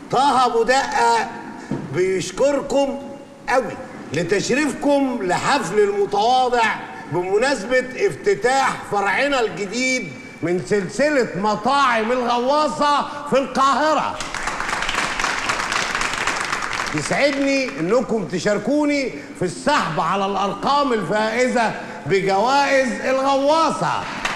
طه ابو دقه بيشكركم قوي لتشريفكم لحفل المتواضع بمناسبة افتتاح فرعنا الجديد من سلسلة مطاعم الغواصة في القاهرة يسعدني انكم تشاركوني في السحب على الارقام الفائزة بجوائز الغواصة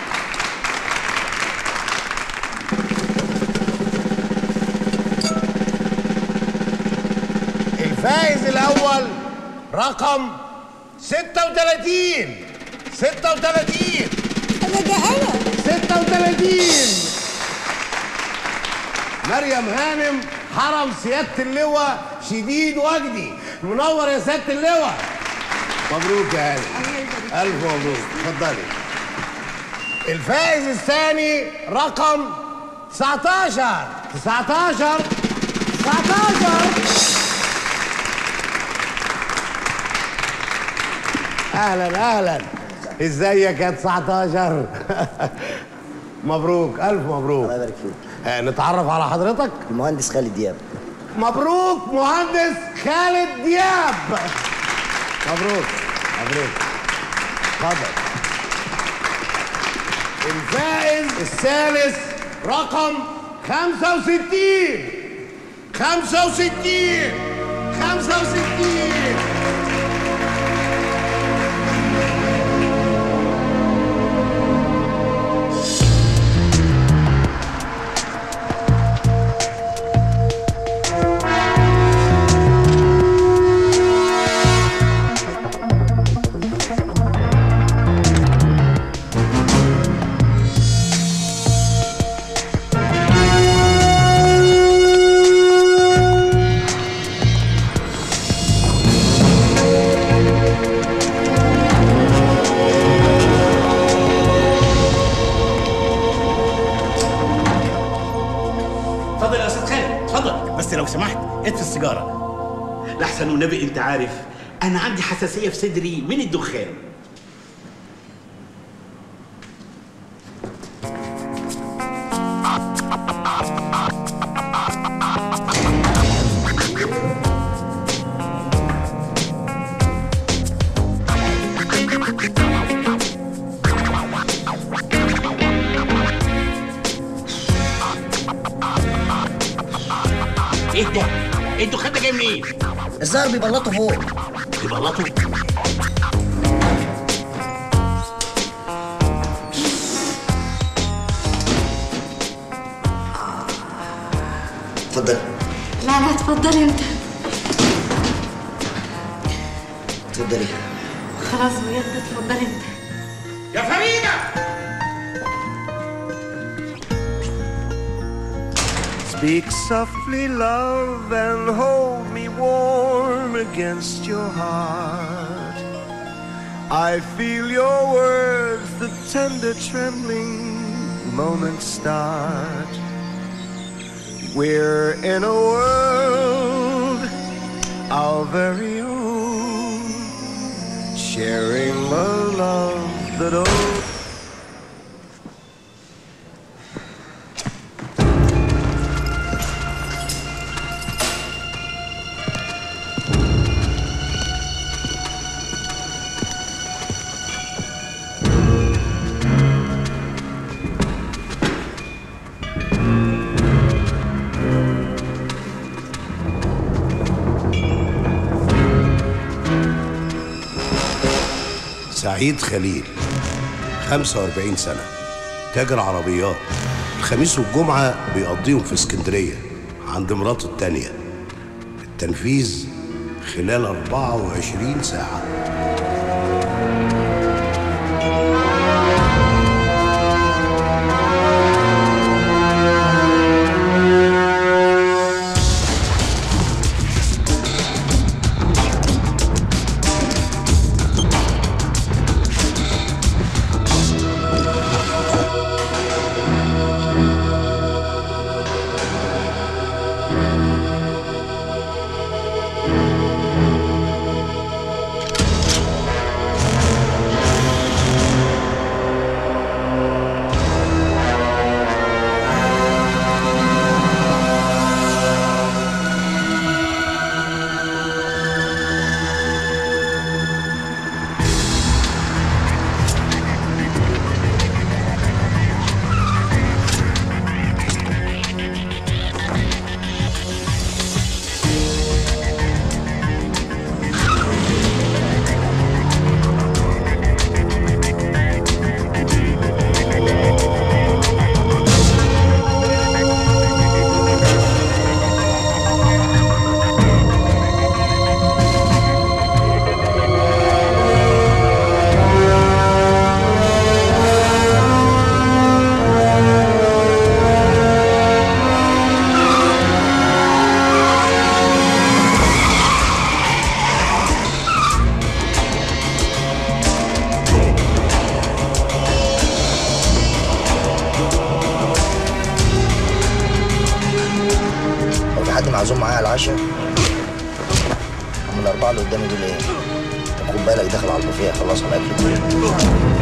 الفائز الاول رقم 36 36 انا ده انا 36 مريم هانم حرم سيادة اللواء شديد وجدي منور يا سيادة اللواء مبروك يا هانم ألف مبروك اتفضلي الفائز الثاني رقم 19 19 19 اهلا اهلا ازيك يا 19 مبروك الف مبروك الله يبارك فيك آه نتعرف على حضرتك المهندس خالد دياب مبروك مهندس خالد دياب مبروك مبروك اتفضل الفائز الثالث رقم 65 65 65 اتفضل يا استاذ خالد اتفضل بس لو سمحت اطفي السيجاره لحسن والنبي انت عارف انا عندي حساسيه في صدري من الدخان ايه ده؟ ايه الدخان ده جاي منين؟ الظاهر بيبلطوا فوق بيبلطوا اتفضل لا لا اتفضلي انت اتفضلي خلاص بجد اتفضلي انت يا فريده Speak softly, love, and hold me warm against your heart. I feel your words, the tender trembling moments start. We're in a world our very own, sharing a love that oh. سعيد خليل 45 سنة تاجر عربيات الخميس والجمعة بيقضيهم في اسكندرية عند مراته التانية التنفيذ خلال 24 ساعة العشاء هم الاربعه اللي قدامي دول ايه طب خد بالك داخل على البوفيه خلصوا الاكل كله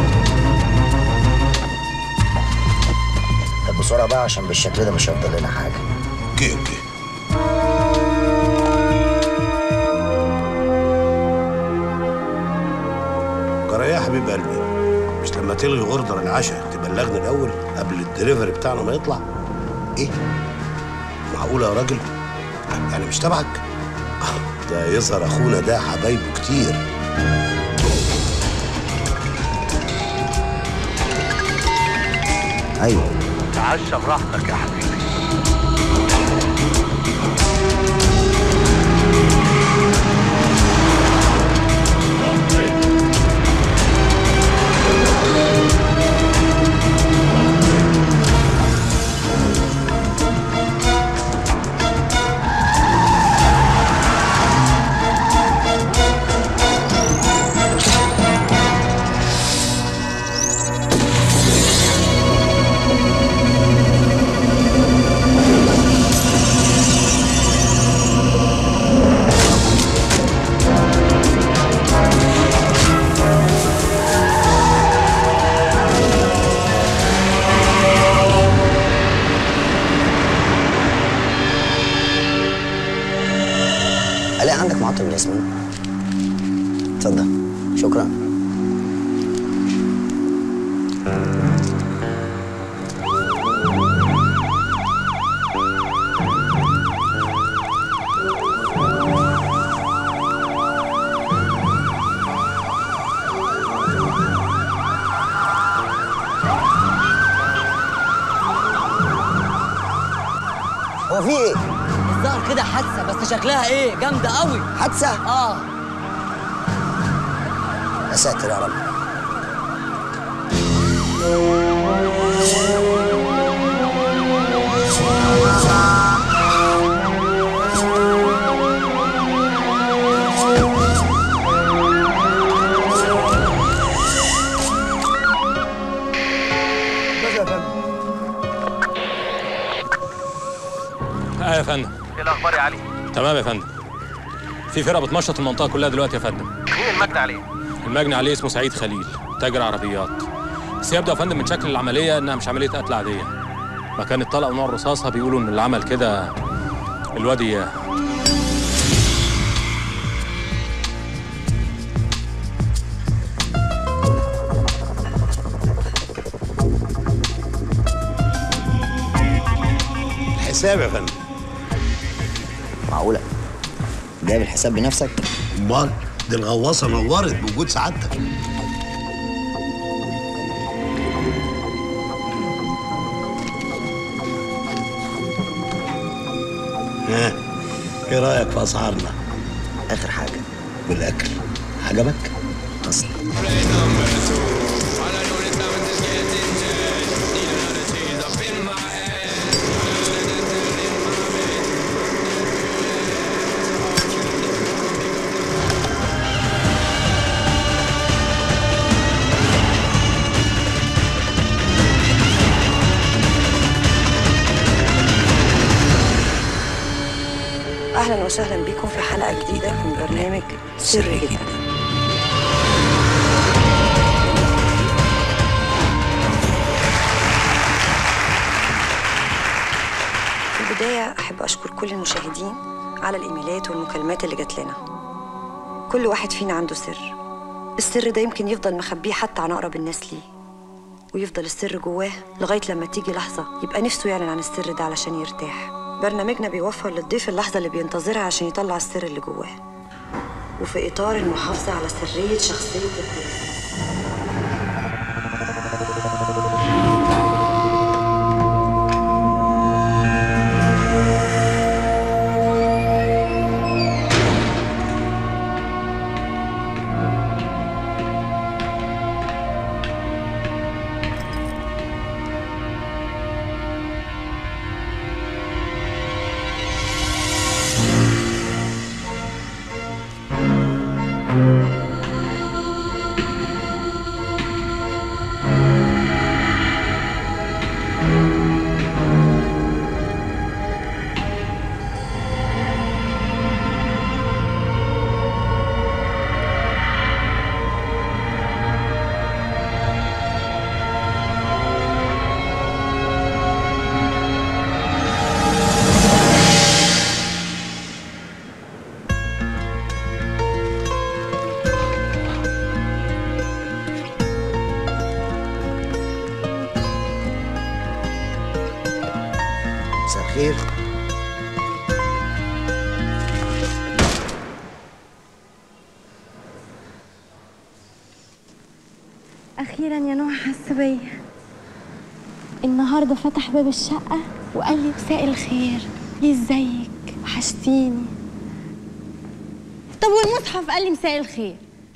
طب بسرعه بقى عشان بالشكل ده مش هيفضل لنا حاجه اوكي اوكي جرى يا حبيب قلبي مش لما تلغي اوردر العشاء تبلغني الاول قبل الدليفري بتاعنا ما يطلع ايه معقوله يا راجل يعني مش تبعك آه، ده يظهر اخونا ده حبايبه كتير ايوه تعشى براحتك يا حبيبي الاقي عندك معطر بالياسمين اتفضل شكرا هو في ايه؟ الظاهر كده حادثه بس شكلها ايه جامده قوي حادثه؟ اه يا ساتر يا رب اه يا فندم ايه الاخبار يا علي؟ تمام يا فندم في فرقه بتنشط المنطقه كلها دلوقتي يا فندم مين المجني عليه؟ المجني عليه اسمه سعيد خليل تاجر عربيات بس يبدو يا فندم من شكل العمليه انها مش عمليه قتل عاديه مكان الطلق ونوع الرصاصه بيقولوا ان اللي عمل كده الواد اياه الحساب يا فندم معقوله جايب الحساب بنفسك امال دي الغواصه نورت بوجود سعادتك ها ايه رايك في اسعارنا اخر حاجه بالاكل عجبك اصلا اهلا وسهلا بكم في حلقه جديده من برنامج سر جدا في البدايه احب اشكر كل المشاهدين على الايميلات والمكالمات اللي جات لنا كل واحد فينا عنده سر السر ده يمكن يفضل مخبيه حتى عن اقرب الناس ليه ويفضل السر جواه لغايه لما تيجي لحظه يبقى نفسه يعلن عن السر ده علشان يرتاح برنامجنا بيوفر للضيف اللحظه اللي بينتظرها عشان يطلع السر اللي جواه وفي اطار المحافظه على سريه شخصيه الضيف خير اخيرا يا نوح حس بيا النهارده فتح باب الشقه وقال لي مساء الخير ازيك وحشتيني طب والمصحف قال لي مساء الخير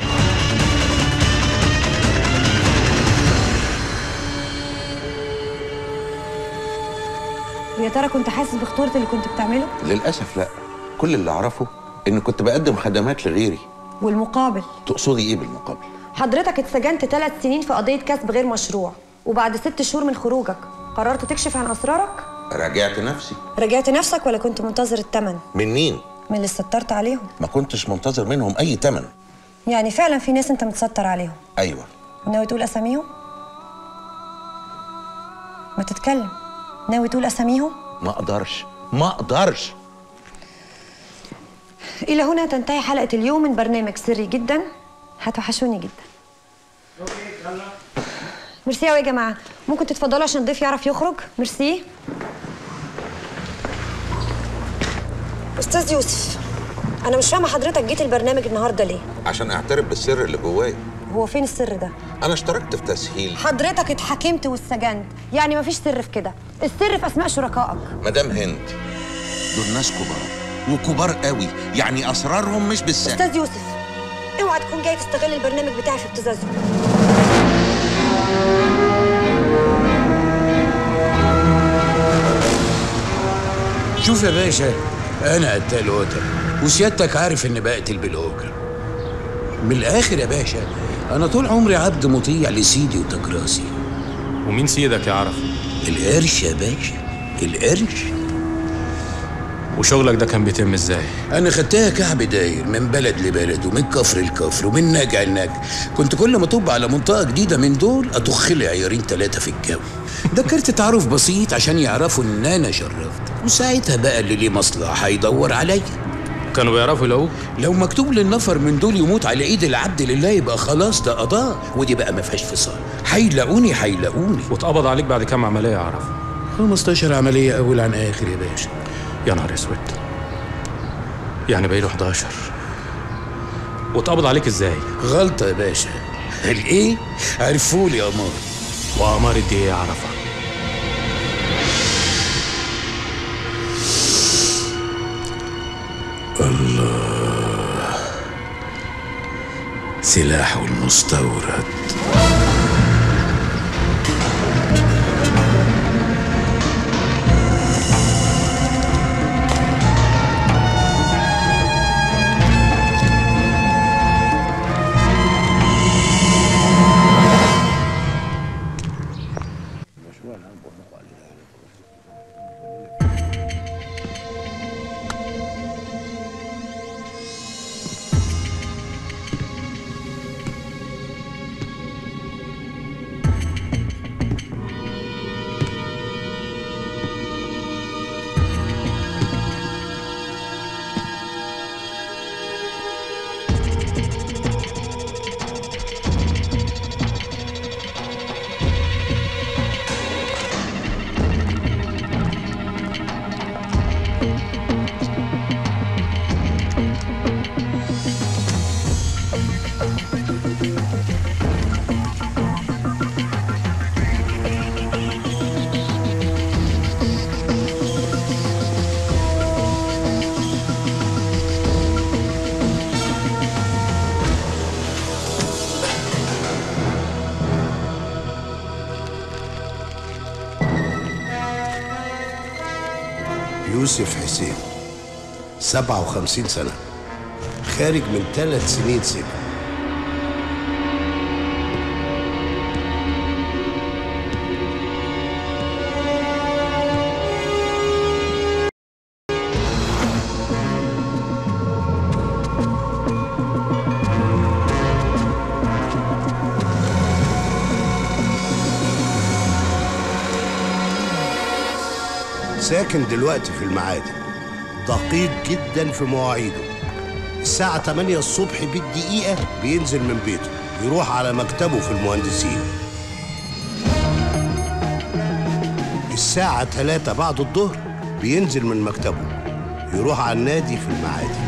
ويا ترى كنت حاسس بخطورة اللي كنت بتعمله للأسف لا كل اللي أعرفه إن كنت بقدم خدمات لغيري والمقابل تقصدي إيه بالمقابل؟ حضرتك اتسجنت ثلاث سنين في قضية كسب غير مشروع وبعد ست شهور من خروجك قررت تكشف عن أسرارك راجعت نفسي رجعت نفسك ولا كنت منتظر التمن من مين؟ من اللي استترت عليهم ما كنتش منتظر منهم أي تمن يعني فعلا في ناس انت متستر عليهم أيوة وناوي تقول اساميهم ما تتكلم ناوي تقول اساميهم ما أقدرش ما أقدرش الى هنا تنتهي حلقه اليوم من برنامج سري جدا هتوحشوني جدا ميرسي قوي يا جماعه ممكن تتفضلوا عشان الضيف يعرف يخرج ميرسي استاذ يوسف انا مش فاهمه حضرتك جيت البرنامج النهارده ليه عشان أعترف بالسر اللي جوايا هو فين السر ده أنا اشتركت في تسهيل حضرتك اتحكمت واتسجنت يعني مفيش سر في كده السر في اسماء شركائك مدام هند دول ناس كبار وكبار قوي يعني أسرارهم مش بالسهل استاذ يوسف اوعى تكون جاي تستغل البرنامج بتاعي في ابتزازه شوف يا باشا انا قتال قتل وسيادتك عارف اني بقتل بالاجره من الاخر يا باشا انا طول عمري عبد مطيع لسيدي وتكراسي ومين سيدك يا عرف القرش يا باشا القرش وشغلك ده كان بيتم ازاي انا خدتها كعب داير من بلد لبلد ومن كفر لكفر ومن نجع لنجع كنت كل ما اطب على منطقه جديده من دول اطخ لي عيارين ثلاثه في الجو ده كارت تعارف بسيط عشان يعرفوا ان انا شرفت وساعتها بقى اللي ليه مصلحه هيدور عليا كانوا بيعرفوا يلاقوك لو مكتوب للنفر من دول يموت على ايد العبد لله يبقى خلاص ده قضاء ودي بقى ما فيهاش فصال هيلاقوني هيلاقوني واتقبض عليك بعد كام عمليه يا عرف 15 عمليه اول عن اخر يا باشا يا نهار اسود يعني باقي له 11 واتقبض عليك ازاي غلطه يا باشا الايه عرفولي يا قمار وأمارة دي ايه يا عرفة الله سلاحه المستورد يوسف حسين 57 سنة خارج من ثلاث سنين سجن ساكن دلوقتي في المعادي دقيق جدا في مواعيده الساعة 8 الصبح بالدقيقة بينزل من بيته يروح على مكتبه في المهندسين الساعة 3 بعد الظهر بينزل من مكتبه يروح على النادي في المعادي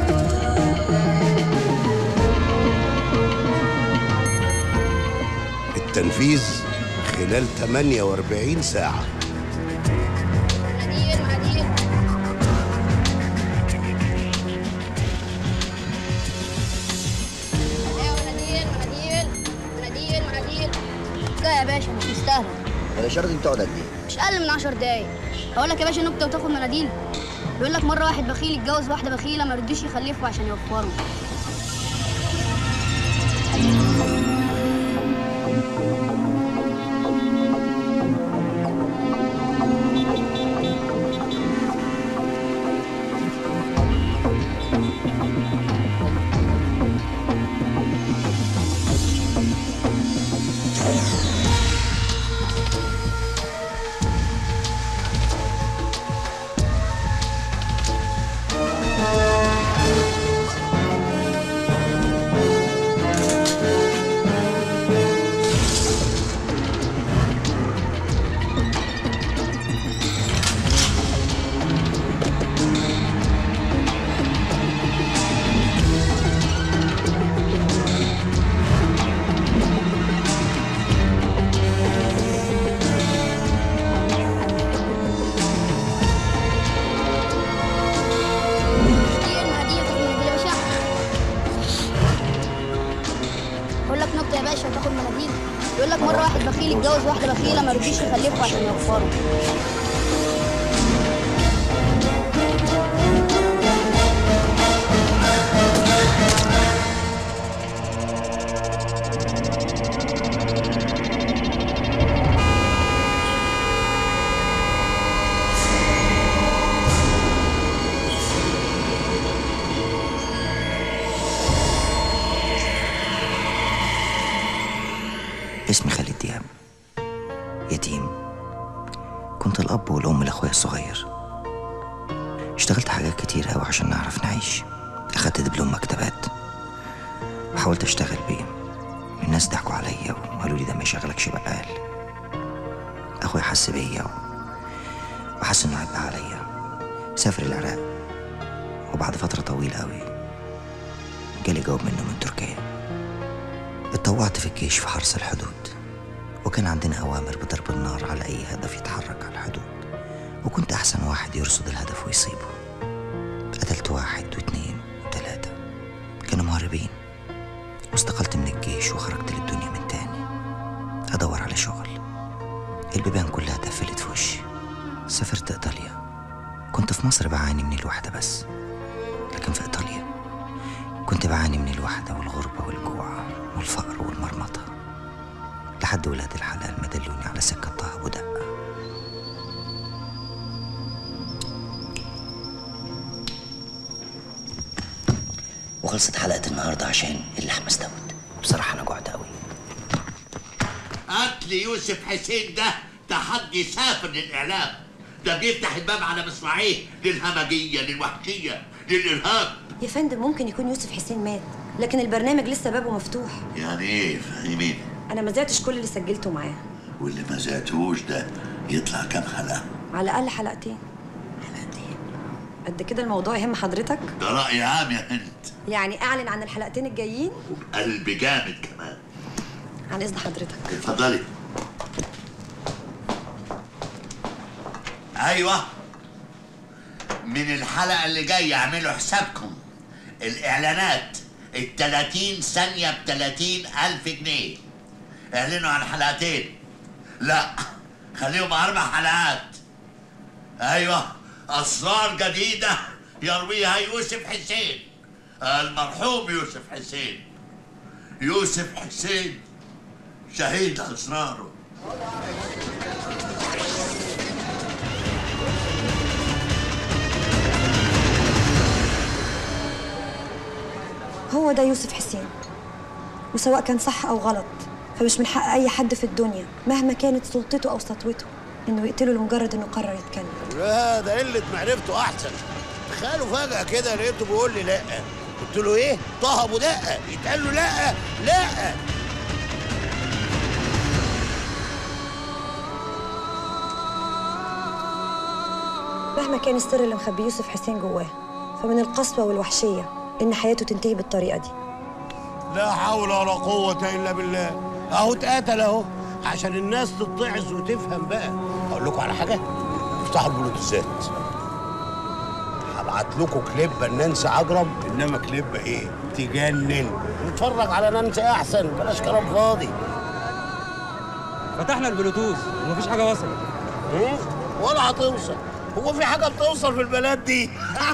التنفيذ خلال 48 ساعة مناديل مناديل ايوه مناديل مناديل مناديل مناديل لا يا باشا مش مستاهله الاشاره دي بتقعد قد ايه؟ مش اقل من 10 دقايق اقول لك يا باشا نكته وتاخد مناديل بيقول لك مره واحد بخيل اتجوز واحده بخيله ما رضيش يخلفوا عشان يوفروا مناديل مناديل تاخد مناديل يا باشا اقول لك نكته يا باشا وتاخد مناديل بيقول لك مره واحد بخيل اتجوز واحده بخيله ما رضيش يخلفوا عشان يوفروا اسمي خالد دياب يتيم كنت الأب والأم لأخويا الصغير اشتغلت حاجات كتير أوي عشان نعرف نعيش أخدت دبلوم مكتبات وحاولت أشتغل بيه الناس ضحكوا عليا وقالوا لي ده ما يشغلكش بقال أخويا حس بيا و- وحس إنه عبء عليا سافر العراق وبعد فترة طويلة أوي جالي جواب منه من تركيا اتطوعت في الجيش في حرس الحدود وكان عندنا أوامر بضرب النار على أي هدف يتحرك على الحدود وكنت أحسن واحد يرصد الهدف ويصيبه قتلت واحد واثنين وثلاثة كانوا مهربين واستقلت من الجيش وخرجت للدنيا من تاني أدور على شغل البيبان كلها اتقفلت في وشي سافرت إيطاليا كنت في مصر بعاني من الوحدة بس لكن في إيطاليا كنت بعاني من الوحدة والغربة والجوع والفقر والمرمطة لحد ولاد الحلال ما دلوني على سكة طه ودقة وخلصت حلقة النهاردة عشان اللحمة استوت بصراحة أنا جوعت أوي قتل يوسف حسين ده تحدي سافر للاعلام ده بيفتح الباب على مصراعيه للهمجيه للوحشيه للارهاب يا فندم ممكن يكون يوسف حسين مات لكن البرنامج لسه بابه مفتوح يعني ايه فاهمين انا ما زعتش كل اللي سجلته معاه واللي ما زعتوش ده يطلع كام حلقه على الاقل حلقتين حلقتين قد كده الموضوع يهم حضرتك ده راي عام يا هند يعني اعلن عن الحلقتين الجايين قلب جامد كمان عن اذن حضرتك اتفضلي ايوه من الحلقه اللي جايه اعملوا حسابكم الاعلانات ال 30 ثانيه ب 30 الف جنيه اعلنوا عن حلقتين لا خليهم اربع حلقات ايوه اسرار جديده يرويها يوسف حسين المرحوم يوسف حسين يوسف حسين شهيد اسراره هو ده يوسف حسين وسواء كان صح او غلط فمش من حق اي حد في الدنيا مهما كانت سلطته او سطوته انه يقتله لمجرد انه قرر يتكلم لا ده قلة معرفته أحسن تخيلوا فجأة كده لقيته بيقول لي لأ قلت له إيه؟ طه أبو دقة يتقال له لأ لأ مهما كان السر اللي مخبيه يوسف حسين جواه فمن القسوة والوحشية إن حياته تنتهي بالطريقة دي لا حول ولا قوة إلا بالله أهو اتقتل أهو عشان الناس تتعظ وتفهم بقى أقول لكم على حاجة افتحوا البلوتوزات هبعت لكم كليب نانسي عجرم إنما كليب إيه؟ تجنن نتفرج على نانسي أحسن بلاش كلام فاضي فتحنا البلوتوث ومفيش حاجه وصلت إيه؟ ولا هتوصل هو في حاجة بتوصل في البلد دي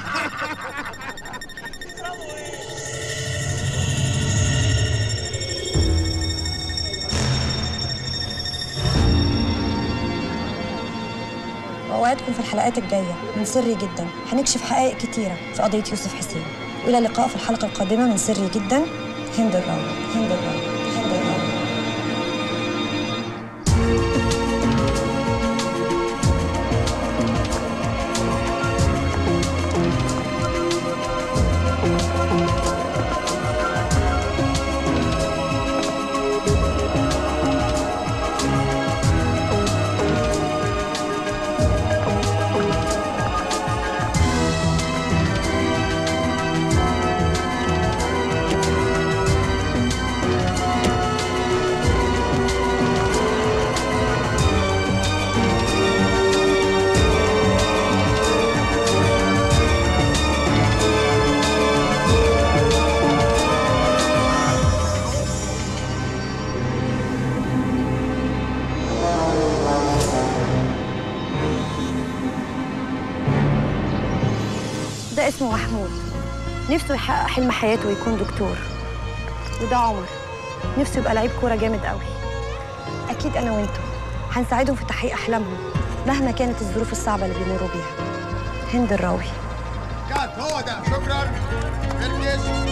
وأوعدكم في الحلقات الجاية من سري جدا هنكشف حقائق كتيرة في قضية يوسف حسين وإلى اللقاء في الحلقة القادمة من سري جدا هند الراوي هند الراوي هند الراوي ده اسمه محمود نفسه يحقق حلم حياته ويكون دكتور وده عمر نفسه يبقى لعيب كورة جامد قوي أكيد أنا وأنتوا هنساعدهم في تحقيق أحلامهم مهما كانت الظروف الصعبة اللي بيمروا بيها هند الراوي كات هو ده شكرا اركز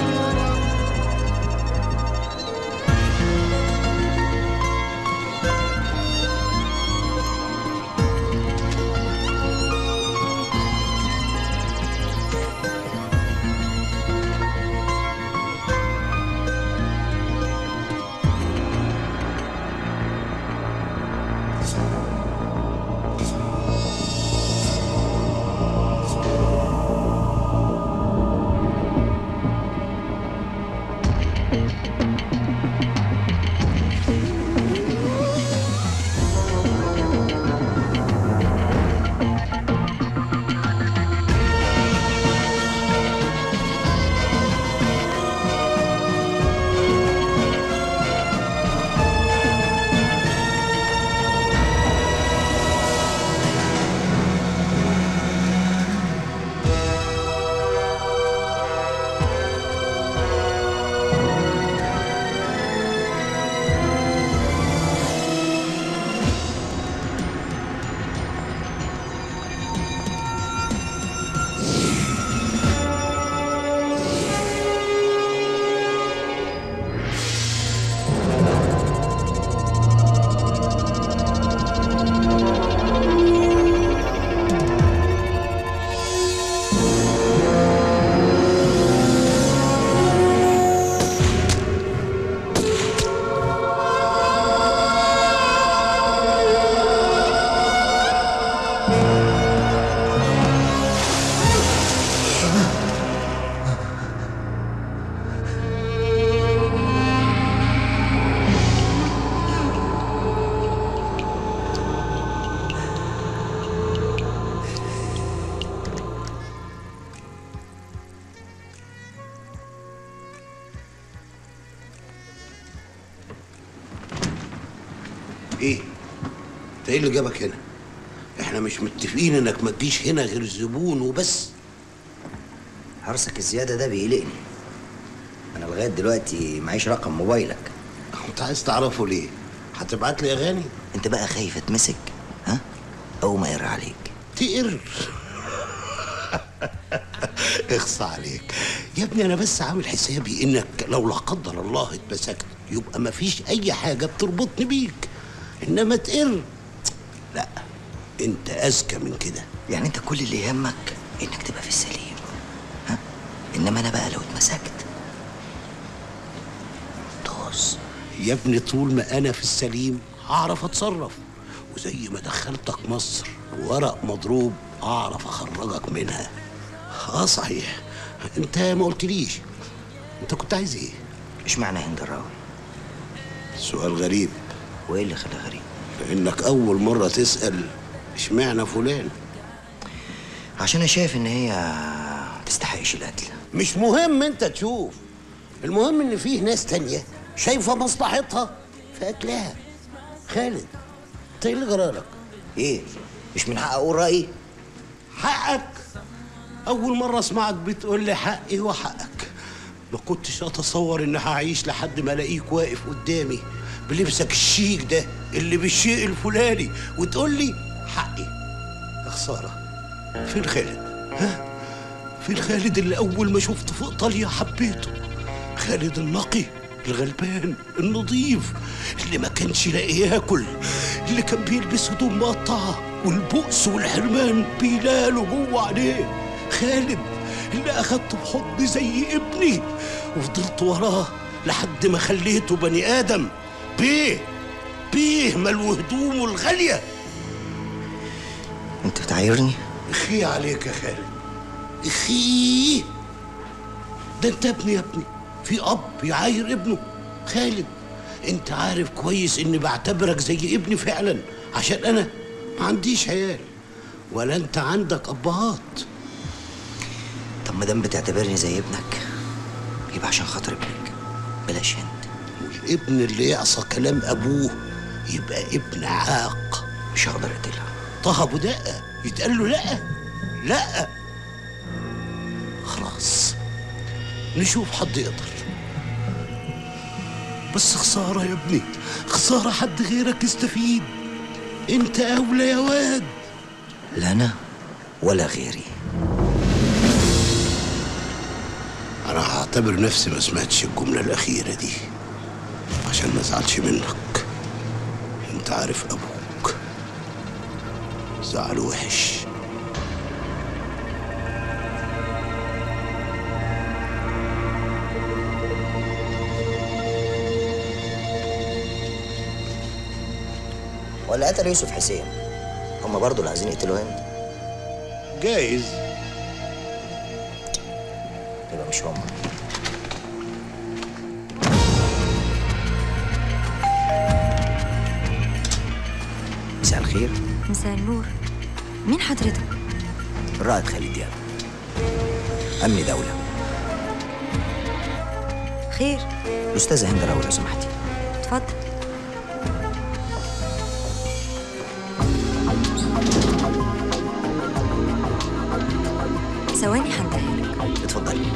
ايه؟ انت ايه اللي جابك هنا؟ احنا مش متفقين انك ما تجيش هنا غير زبون وبس حرصك الزيادة ده بيقلقني أنا لغاية دلوقتي معيش رقم موبايلك انت عايز تعرفه ليه؟ هتبعت لي اغاني؟ أنت بقى خايف أتمسك ها؟ أو ما يقر عليك تقر اخصى عليك يا ابني انا بس عامل حسابي انك لو لا قدر الله اتمسكت يبقى ما فيش اي حاجه بتربطني بيك انما تقر لا انت اذكى من كده يعني أنت كل اللي يهمك إنك تبقى في السليم ها؟ إنما أنا بقى لو اتمسكت طاس يا ابني طول ما انا في السليم هعرف اتصرف وزي ما دخلتك مصر ورق مضروب اعرف اخرجك منها اه صحيح انت ما قلتليش انت كنت عايز ايه اشمعنى هند الراوي سؤال غريب وايه اللي خلاه غريب انك اول مره تسال اشمعنى فلان عشان انا شايف ان هي تستحقش القتل مش مهم انت تشوف المهم ان فيه ناس تانية شايفه مصلحتها في قتلها خالد انت ايه اللي جرالك ايه مش من حق اقول رايي حقك اول مره اسمعك بتقول لي حقي وحقك ما كنتش اتصور اني هعيش لحد ما الاقيك واقف قدامي بلبسك الشيك ده اللي بالشيء الفلاني وتقول لي حقي يا خساره فين خالد ها فين خالد اللي اول ما شفته في ايطاليا حبيته خالد النقي الغلبان النظيف اللي ما كانش لاقي ياكل اللي كان بيلبس هدوم مقطعه والبؤس والحرمان بيلاله جوه عليه خالد اللي اخدته بحضن زي ابني وفضلت وراه لحد ما خليته بني ادم بيه بيه ملو هدومه الغاليه انت بتعايرني اخي عليك يا خالد اخي ده انت ابني يا ابني في اب يعاير ابنه خالد انت عارف كويس اني بعتبرك زي ابني فعلا عشان انا ما عنديش عيال ولا انت عندك ابهات طب ما دام بتعتبرني زي ابنك يبقى عشان خاطر ابنك بلاش هند والابن اللي يعصى كلام ابوه يبقى ابن عاق مش هقدر اقتلها طه ابو دقه يتقال له لا لا خلاص نشوف حد يقدر بس خساره يا ابني خساره حد غيرك يستفيد انت اولى يا واد لا انا ولا غيري انا هعتبر نفسي ما سمعتش الجمله الاخيره دي عشان ما ازعلش منك انت عارف ابوك زعل وحش ولا قتل يوسف حسين هما برضو اللي عايزين يقتلوا هند جايز يبقى مش هما مساء الخير مساء النور مين حضرتك؟ الرائد خالد دياب امن دوله خير الاستاذه هند راوي لو سمحتي اتفضل ثواني هنديها لك اتفضلي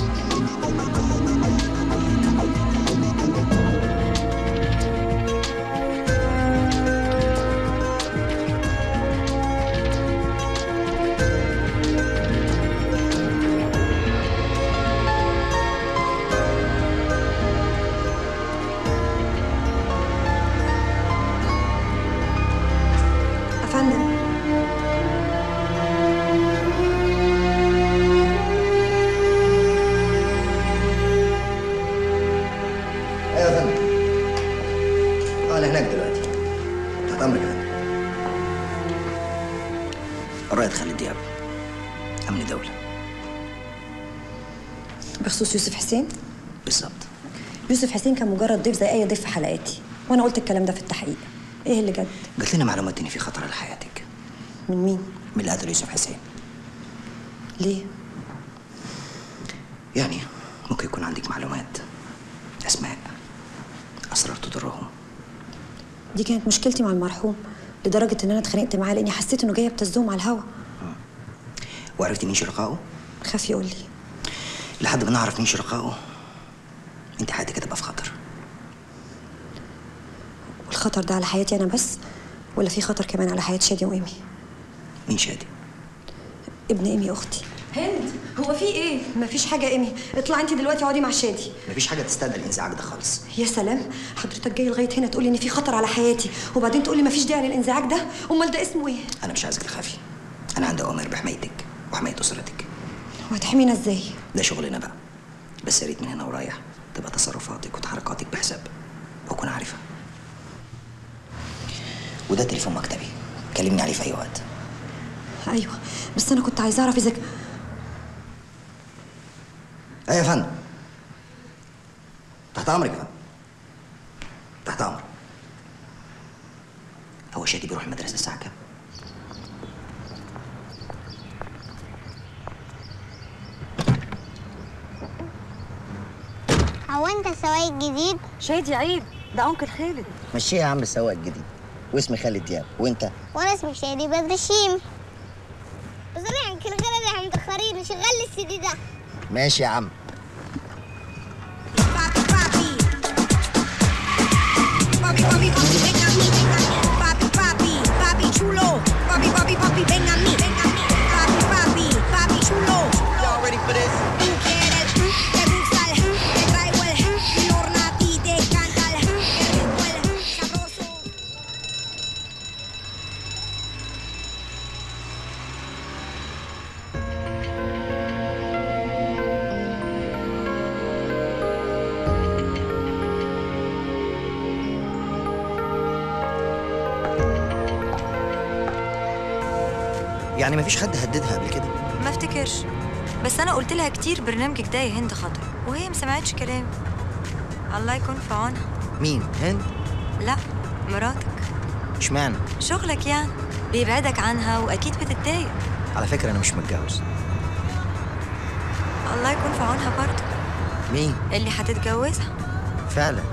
افندم ايوه يا فندم اه انا هناك دلوقتي تحت امرك يا فندم الرائد خالد دياب امن دوله بخصوص يوسف حسين بالظبط يوسف حسين كان مجرد ضيف زي اي ضيف في حلقاتي وانا قلت الكلام ده في التحقيق ايه اللي جد جات لنا معلومات ان في خطر على حياتك من مين من اللي قتل يوسف حسين ليه يعني ممكن يكون عندك معلومات اسماء اسرار تضرهم دي كانت مشكلتي مع المرحوم لدرجه ان انا اتخانقت معاه لاني حسيت انه جاي يبتزهم على الهوا وعرفتي مين شركائه خاف يقول لي لحد ما نعرف مين شركائه انت حياتك هتبقى في خطر والخطر ده على حياتي انا بس ولا في خطر كمان على حياه شادي وايمي مين شادي ابن ايمي اختي هند هو في ايه مفيش حاجه ايمي اطلعي انت دلوقتي اقعدي مع شادي مفيش حاجه تستدعي الانزعاج ده خالص يا سلام حضرتك جاي لغايه هنا تقولي ان في خطر على حياتي وبعدين تقولي مفيش داعي للانزعاج ده امال ده اسمه ايه انا مش عايزك تخافي انا عندي اوامر بحمايتك وحمايه اسرتك وهتحمينا ازاي ده شغلنا بقى بس يا ريت من هنا ورايح تبقى تصرفاتك وتحركاتك بحساب واكون عارفها وده تليفون مكتبي كلمني عليه في اي وقت ايوه بس انا كنت عايزه اعرف اذا ك- ايه يا فندم تحت امرك يا فندم تحت امرك هو شادي بيروح المدرسه الساعه كام هو انت سواق جديد؟ شادي عيب ده انكل خالد مشيها يا عم السواق الجديد واسمي خالد دياب وانت وانا اسمي شادي بدر الشيم بس انا يعني كل غير احنا متاخرين شغل لي السي دي ده ماشي يا عم Papi, papi, papi, ven a mí, ven a mí. Papi, papi, papi chulo. Papi, papi, papi, ven a mí, ven a mí. Papi, papi, papi chulo. Y'all ready for this? Tú quieres, te gusta el, te traigo el, mi horna a ti te encanta el, qué rico el, sabroso. يعني مفيش حد هددها قبل كده ما افتكرش بس انا قلت لها كتير برنامجك ده يا هند خطر وهي ما سمعتش كلامي الله يكون في عونها مين هند لا مراتك اشمعنى شغلك يعني بيبعدك عنها واكيد بتتضايق على فكره انا مش متجوز الله يكون في عونها برضه مين اللي هتتجوزها فعلا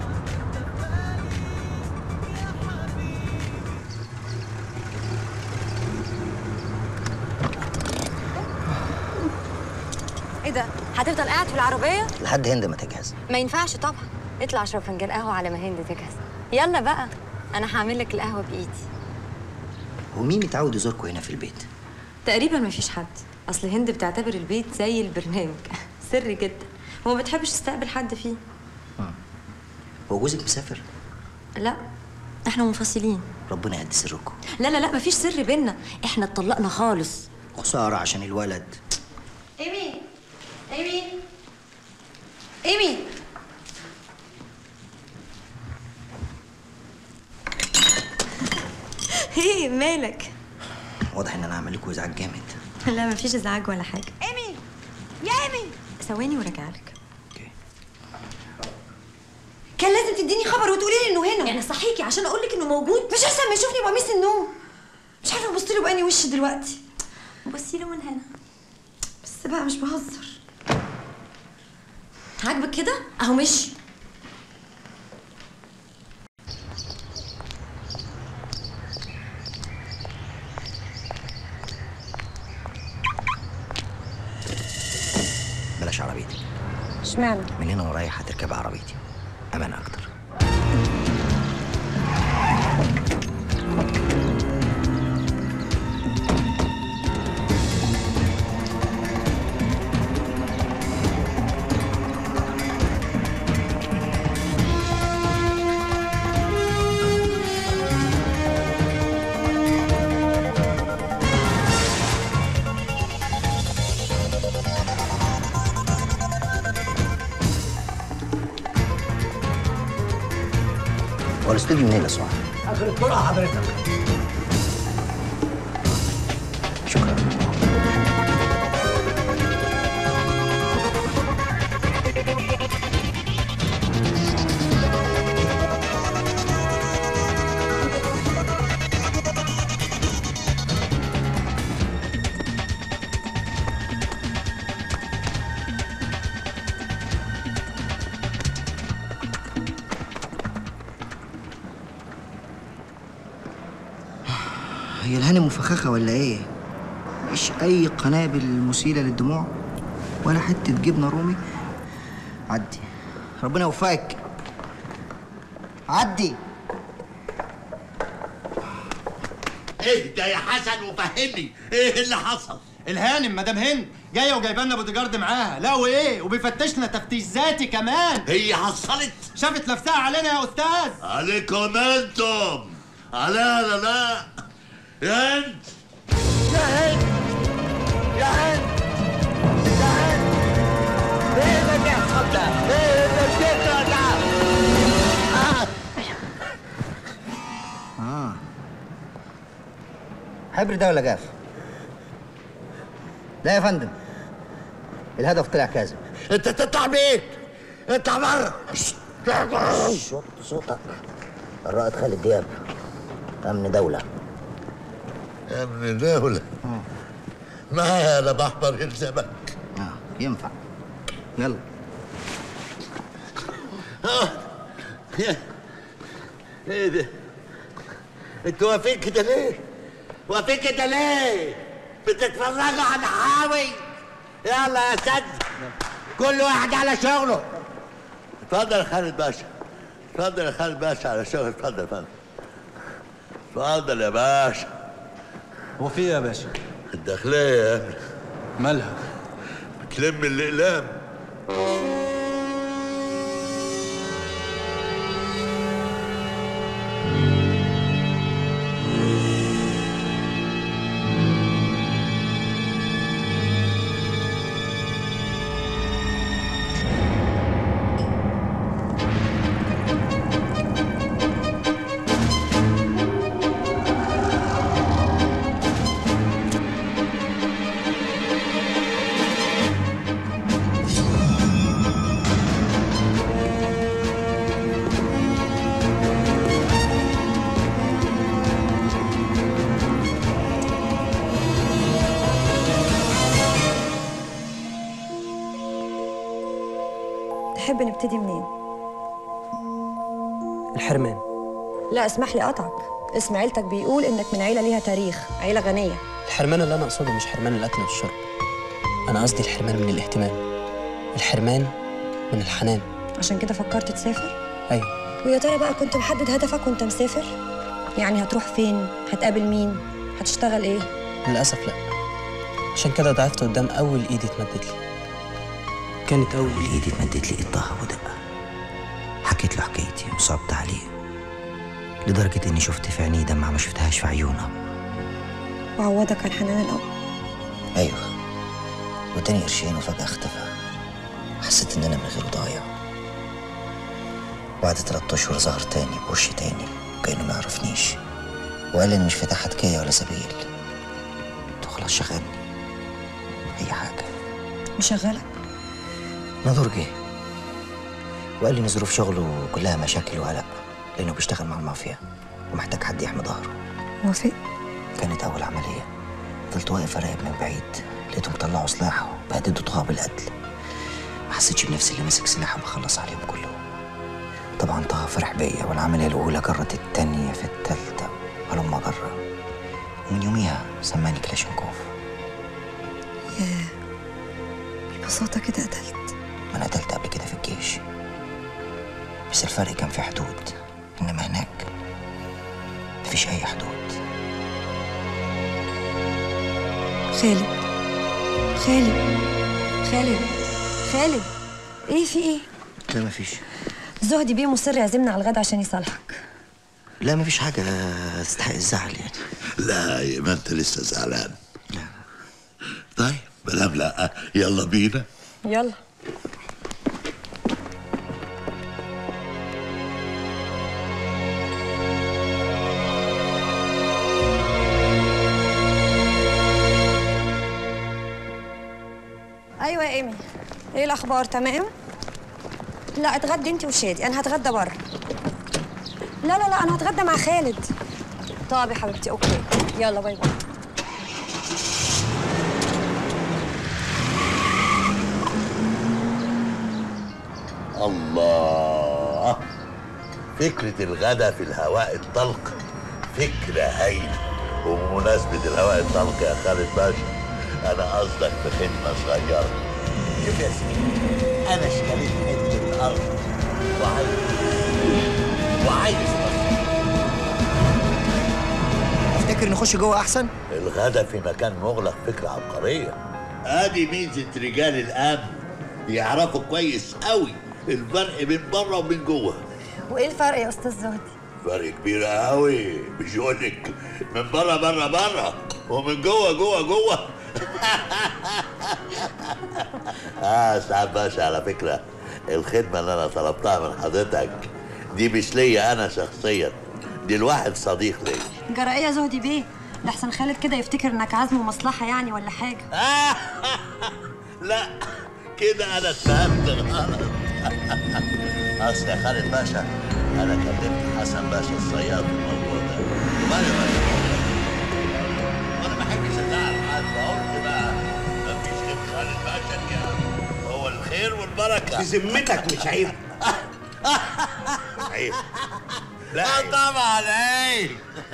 ايه ده هتفضل قاعد في العربيه لحد هند ما تجهز ما ينفعش طبعا اطلع اشرب فنجان قهوه على ما هند تجهز يلا بقى انا هعمل لك القهوه بايدي ومين متعود يزوركم هنا في البيت تقريبا ما فيش حد اصل هند بتعتبر البيت زي البرنامج سري جدا وما بتحبش تستقبل حد فيه هو جوزك مسافر لا احنا منفصلين ربنا يهدي سركم لا لا لا مفيش سر بينا احنا اتطلقنا خالص خساره عشان الولد ايمي ايمي ايمي ايه مالك واضح ان انا هعمل لكم ازعاج جامد لا مفيش ازعاج ولا حاجه ايمي يا ايمي ثواني وراجع لك كان لازم تديني خبر وتقولي لي انه هنا يعني صحيكي عشان اقول لك انه موجود مش احسن ما يشوفني بقميص النوم مش عارفه ابص له باني وش دلوقتي بصي له من هنا بس بقى مش بهزر عاجبك كده اهو مشي بلاش عربيتي اشمعنى من هنا ورايح هتركب عربيتي امان اكتر هو الاستوديو منين يا سعاد؟ اخر الطرق حضرتك شكرا هي الهانم مفخخة ولا ايه؟ مش أي قنابل مثيرة للدموع ولا حتة جبنة رومي عدي ربنا يوفقك عدي اهدى يا حسن وفهمني ايه اللي حصل الهانم مدام هند جايه وجايبه لنا بودي جارد معاها لا وايه وبيفتشنا تفتيش ذاتي كمان هي حصلت شافت نفسها علينا يا استاذ عليكم انتم لا لا لا يا انت يا هند يا هند يا هند ايه اللي بيحصل ده؟ ايه اللي بيحصل ده؟ آه. اه حبر ده ولا جاف؟ لا يا فندم الهدف طلع كاذب انت تطلع بيت اطلع بره صوت صوتك الرائد خالد دياب امن دوله امن دولة ما انا بحضر يلزمك اه ينفع يلا اه يا- ايه ده انتوا واقفين كده ليه؟ واقفين كده ليه؟ بتتفرجوا على حاوي يلا يا سد كل واحد على شغله اتفضل يا خالد باشا اتفضل يا خالد باشا على شغل اتفضل يا فندم اتفضل يا باشا هو في ايه يا باشا؟ الداخلية يا ابني مالها؟ بتلم الأقلام تحب نبتدي منين؟ الحرمان لا اسمح لي قطعك اسم عيلتك بيقول انك من عيلة ليها تاريخ عيلة غنية الحرمان اللي انا اقصده مش حرمان الاكل والشرب انا قصدي الحرمان من الاهتمام الحرمان من الحنان عشان كده فكرت تسافر؟ ايوه ويا ترى بقى كنت محدد هدفك وانت مسافر؟ يعني هتروح فين؟ هتقابل مين؟ هتشتغل ايه؟ للاسف لا عشان كده ضعفت قدام اول ايد اتمدت لي كانت اول ايدي اتمدت لي ايد طه ودق حكيت له حكايتي وصعبت عليه لدرجة إني شفت في عينيه دمعة ما شفتهاش في عيونه وعوضك عن حنان الأب أيوه وتاني قرشين وفجأة اختفى حسيت إن أنا من غيره ضايع بعد تلات أشهر ظهر تاني بوش تاني كأنه ما يعرفنيش وقال لي إني مش فاتح حكاية ولا سبيل قلت له خلاص شغلني أي حاجة مشغلك؟ نادور جه وقال لي إن ظروف شغله كلها مشاكل وقلق لأنه بيشتغل مع المافيا ومحتاج حد يحمي ظهره وافق؟ كانت أول عملية فضلت واقف أراقب من بعيد لقيتهم طلعوا سلاح وبهددوا طه بالقتل ما حسيتش بنفسي اللي ماسك سلاح وبخلص عليهم كلهم طبعا طه فرح بيا والعملية الأولى جرت التانية في التالتة هلما جرة ومن يوميها سماني كلاشينكوف ياه ببساطة كده قتلت ما أنا قتلت قبل كده في الجيش بس الفرق كان في حدود إنما هناك مفيش أي حدود خالد خالد خالد خالد ايه في ايه؟ لا مفيش زهدي بيه مصر يعزمنا على الغدا عشان يصالحك لا مفيش حاجة تستحق الزعل يعني لا ما انت لسه زعلان طيب مدام لا يلا بينا يلا ايوه يا ايمي ايه الاخبار تمام لا اتغدي انت وشادي انا هتغدى بره لا لا لا انا هتغدى مع خالد طب يا حبيبتي اوكي يلا باي باي الله فكرة الغدا في الهواء الطلق فكرة هايلة وبمناسبة الهواء الطلق يا خالد باشا أنا قصدك في خدمة صغيرة شوف يا سيدي أنا اشتريت حتة أرض وعايز وعايز تفتكر نخش جوه احسن الغدا في مكان مغلق فكرة عبقرية ادي ميزة رجال الامن يعرفوا كويس قوي الفرق بين بره وبين جوه وايه الفرق يا استاذ زهدي فرق كبير قوي مش يقول لك من بره بره بره ومن جوه جوه جوه اه سعد باشا على فكرة الخدمة اللي أنا طلبتها من حضرتك دي مش ليا أنا شخصيا دي لواحد صديق ليا جرى ايه يا زهدي بيه ده احسن خالد كده يفتكر انك عزم مصلحه يعني ولا حاجه لا كده انا اتفهمت غلط اصل يا خالد باشا انا كلمت حسن باشا الصياد في الموضوع ده ومالي مالي وانا ما بحبش ازعل حد فقلت بقى مفيش غير خالد باشا الجامد هو الخير والبركه في ذمتك مش عيب عيب لا طبعا عيب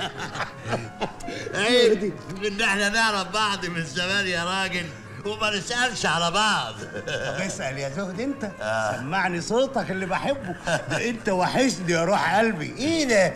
عيب ان احنا نعرف بعض من زمان يا راجل وما نسالش على بعض طب اسال يا زهد انت سمعني صوتك اللي بحبه ده انت وحشني يا روح قلبي ايه ده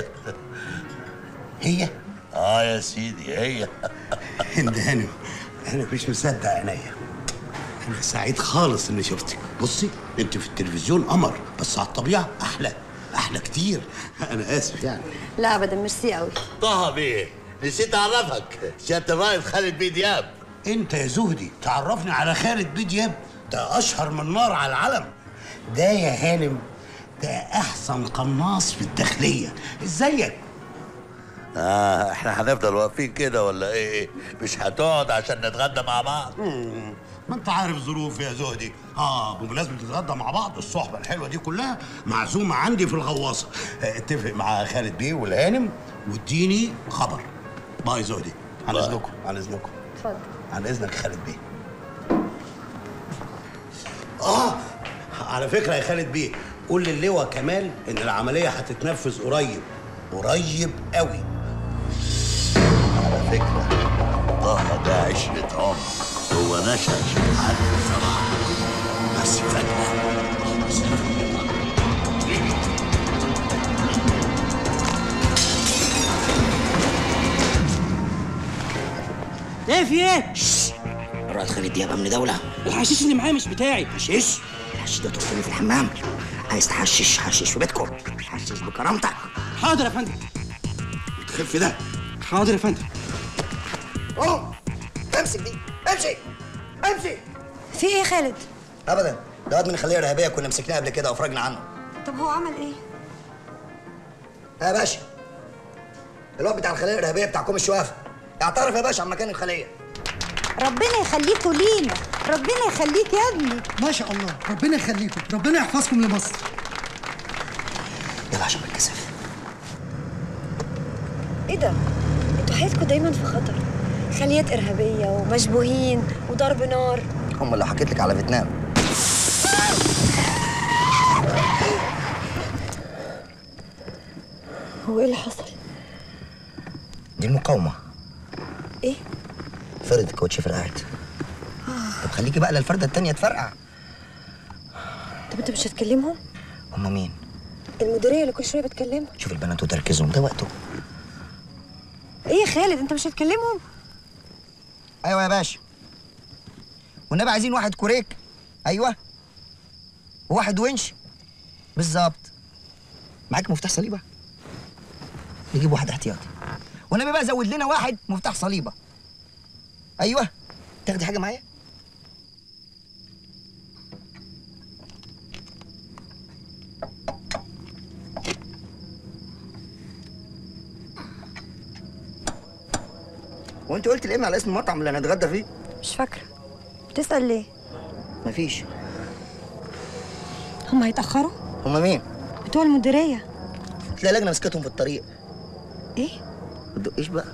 هي اه يا سيدي هي هند هانم انا مش مصدق عينيا انا سعيد خالص اني شفتك بصي انت في التلفزيون قمر بس على الطبيعه احلى احلى كتير انا اسف يعني لا ابدا ميرسي قوي طه بيه نسيت اعرفك سياده الرائد خالد بيه دياب انت يا زهدي تعرفني على خالد بيه دياب ده اشهر من نار على العلم ده يا هانم ده احسن قناص في الداخليه ازيك اه احنا هنفضل واقفين كده ولا ايه مش هتقعد عشان نتغدى مع بعض مم. ما انت عارف ظروفي يا زهدي اه بمناسبه نتغدى مع بعض الصحبه الحلوه دي كلها معزومه عندي في الغواصه آه، اتفق مع خالد بيه والهانم واديني خبر باي زهدي عن باي. اذنكم عن اذنكم اتفضل عن اذنك خالد بيه اه على فكره يا خالد بيه قول للواء كمال ان العمليه هتتنفذ قريب قريب قوي على فكره طه ده عشره عمر هو نشا حد بصراحه بس فجاه ايه في ايه؟ الرائد خالد دياب امن دوله الحشيش اللي معايا مش بتاعي حشيش الحشيش ده تركني في الحمام عايز تحشش حشش في بيتكم حشش بكرامتك حاضر يا فندم خف ده حاضر يا فندم اوه امسك دي امشي امشي في ايه يا خالد ابدا ده واد من الخليه الارهابيه كنا مسكناه قبل كده وافرجنا عنه طب هو عمل ايه ها يا باشا الواد بتاع الخليه الارهابيه بتاع كوم الشوافه اعترف يا باشا عن مكان الخليه ربنا يخليكوا لينا ربنا يخليك يا ابني ما شاء الله ربنا يخليكم ربنا يحفظكم لمصر يلا عشان ما نتكسف ايه ده انتوا حياتكم دايما في خطر خليات ارهابيه ومشبوهين وضرب نار هم اللي حكيت لك على فيتنام هو ايه اللي حصل دي المقاومه ايه فرد الكوتشي فرقعت طب خليكي بقى للفرده التانيه تفرقع طب انت مش هتكلمهم هما مين المديريه اللي كل شويه بتكلمهم شوف البنات وتركيزهم ده وقته ايه يا خالد انت مش هتكلمهم ايوه يا باشا والنبي عايزين واحد كوريك ايوه وواحد ونش بالظبط معاك مفتاح صليبه نجيب واحد احتياطي والنبي بقى زود لنا واحد مفتاح صليبه ايوه تاخدي حاجه معايا وانت قلت لامي على اسم المطعم اللي هنتغدى فيه مش فاكره بتسال ليه مفيش هم هيتاخروا هما مين بتوع المديريه تلاقي لجنه مسكتهم في الطريق ايه ما تدقيش بقى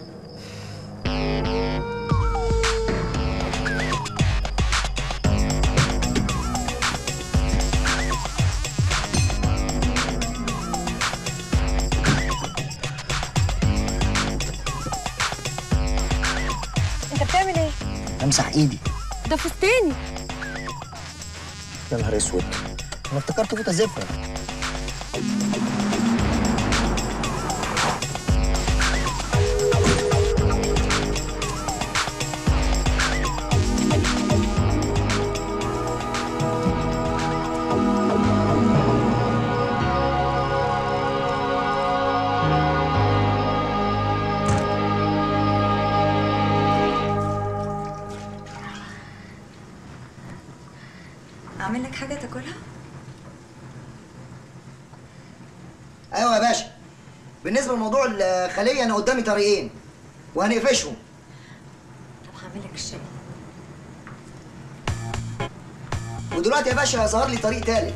انت بتعمل ايه امسح ايدي ده فستاني يا نهار اسود انا افتكرت فوطه زفره اعمل لك حاجه تاكلها ايوه يا باشا بالنسبه لموضوع الخليه انا قدامي طريقين وهنقفشهم طب هعمل لك الشاي ودلوقتي يا باشا ظهر لي طريق تالت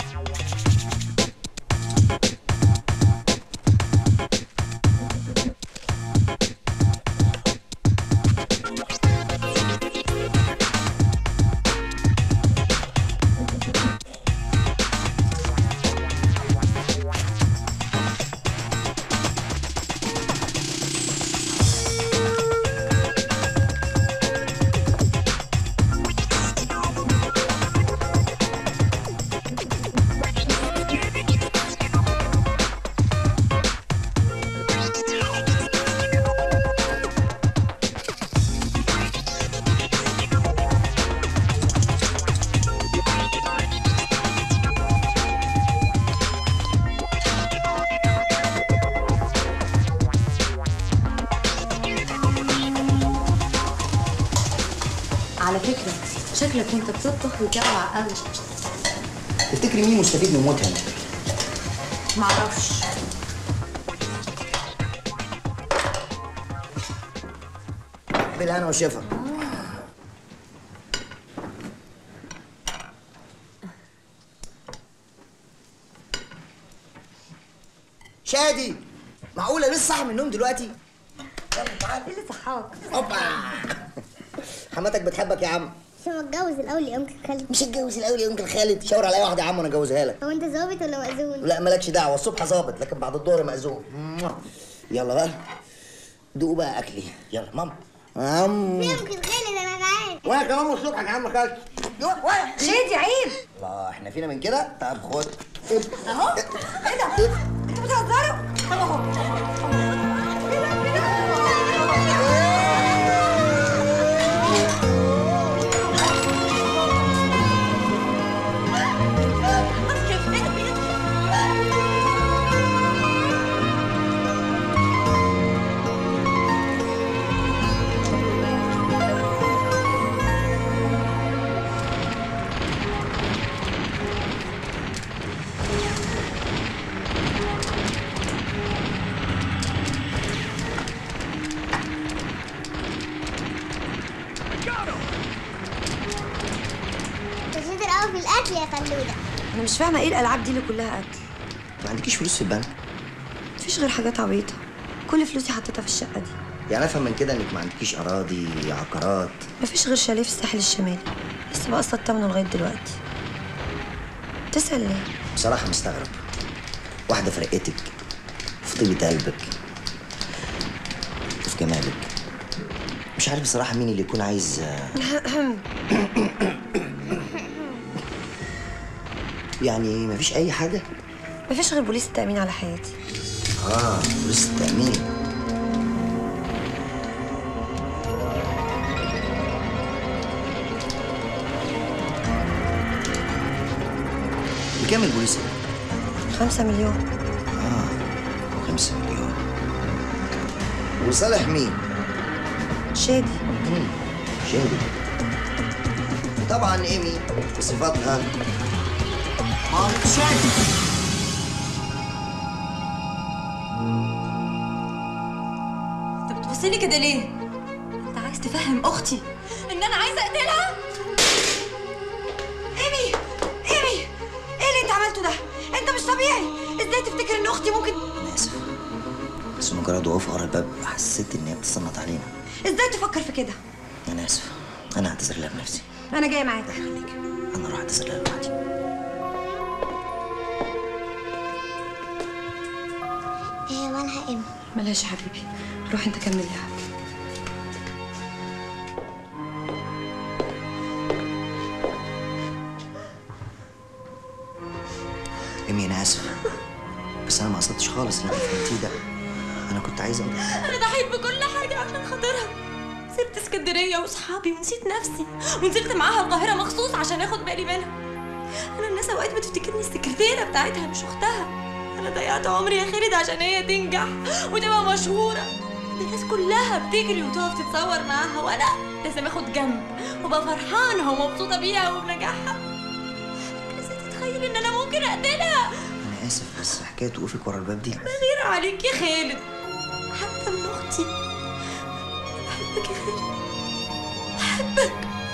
على فكرة شكلك وانت بتطبخ بتجوع قوي تفتكري مين مستفيد من موتها معرفش بالهنا والشفا شادي معقولة لسه صاحي من النوم دلوقتي؟ يلا تعالى ايه اللي صحاك؟ اوبا حماتك بتحبك يا عم مش متجوز الاول يا انكل خالد مش اتجوز الاول يا انكل خالد شاور على اي واحده يا عم وانا اجوزها لك هو انت ظابط ولا مأذون؟ لا مالكش دعوه الصبح ظابط لكن بعد الظهر مأذون يلا بقى دوقوا بقى اكلي يلا ماما مام يا انكل خالد انا جعان وانا كمان من الصبح يا عم اكلت شادي عيب الله احنا فينا من كده طب خد اهو ايه ده؟ انتوا بتهزروا؟ طب اهو انت شاطر قوي في الاكل يا خلوده انا مش فاهمه ايه الالعاب دي اللي كلها اكل ما عندكيش فلوس في البنك مفيش غير حاجات عبيطه كل فلوسي حطيتها في الشقه دي يعني افهم من كده انك ما عندكيش اراضي عقارات مفيش غير شاليه في الساحل الشمالي لسه بقسط تمنه لغايه دلوقتي تسأل ليه؟ بصراحه مستغرب واحده في رقتك في طيبه قلبك وفي جمالك مش عارف بصراحه مين اللي يكون عايز يعني مفيش اي حاجه مفيش غير بوليس التأمين على حياتي اه بوليس التامين بكام البوليس ده؟ خمسة مليون اه خمسة مليون وصالح مين؟ شادي شادي طبعا ايمي بصفتها مامة شادي انت بتبصلي كده ليه؟ انت عايز تفهم اختي ان انا عايزه اقتلها؟ ايمي ايمي ايه اللي انت عملته ده؟ انت مش طبيعي ازاي تفتكر ان اختي ممكن انا اسف بس مجرد وقوف ورا الباب حسيت ان هي بتصنط علينا ازاي تفكر في كده؟ انا اسف انا هعتذر لها بنفسي انا جايه معاك انا اروح اعتذر لها لوحدي هي مالها ام ملهاش يا حبيبي روح انت كمل لعب ايمي انا اسف بس انا ما قصدتش خالص اللي انت فهمتيه ده انا كنت عايز اقول انا ضحيت بكل حاجه عشان خاطرها سبت اسكندريه واصحابي ونسيت نفسي ونزلت معاها القاهره مخصوص عشان اخد بالي منها انا الناس اوقات بتفتكرني السكرتيره بتاعتها مش اختها انا ضيعت عمري يا خالد عشان هي تنجح وتبقى مشهوره الناس كلها بتجري وتقف تتصور معاها وانا لازم اخد جنب وابقى فرحانه ومبسوطه بيها وبنجاحها ازاي تتخيل ان انا ممكن اقتلها انا اسف بس حكايه وقوفك ورا الباب دي بغير عليك يا خالد حتى من اختي بحبك يا خالد بحبك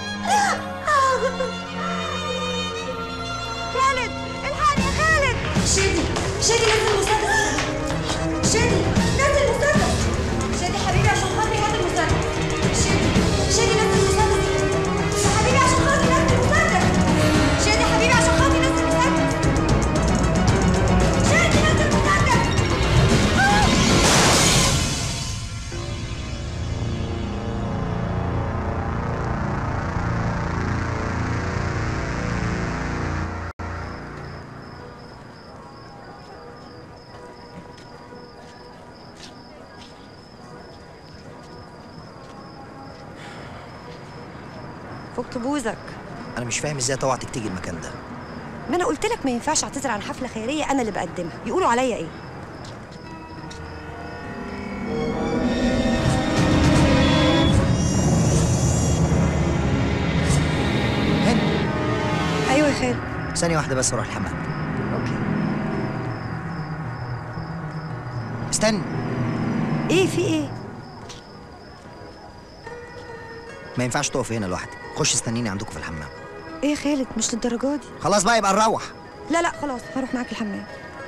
خالد الحقني يا خالد شادي شادي نزل المسدس شادي نزل المسدس شادي حبيبي عشان خاطري هات المسدس شادي شادي نزل المسدس يا حبيبي عشان خاطري نزل المسدس شادي حبيبي عشان خاطري نزل المسدس شادي نزل المسدس فك بوزك انا مش فاهم ازاي طوعتك تيجي المكان ده ما انا قلت لك ما ينفعش اعتذر عن حفله خيريه انا اللي بقدمها يقولوا عليا ايه ايوه يا خالد ثانيه واحده بس اروح الحمام اوكي استنى ايه في ايه ما ينفعش تقف هنا لوحدك خش استنيني عندكم في الحمام ايه يا خالد مش للدرجه دي خلاص بقى يبقى نروح لا لا خلاص هروح معاك الحمام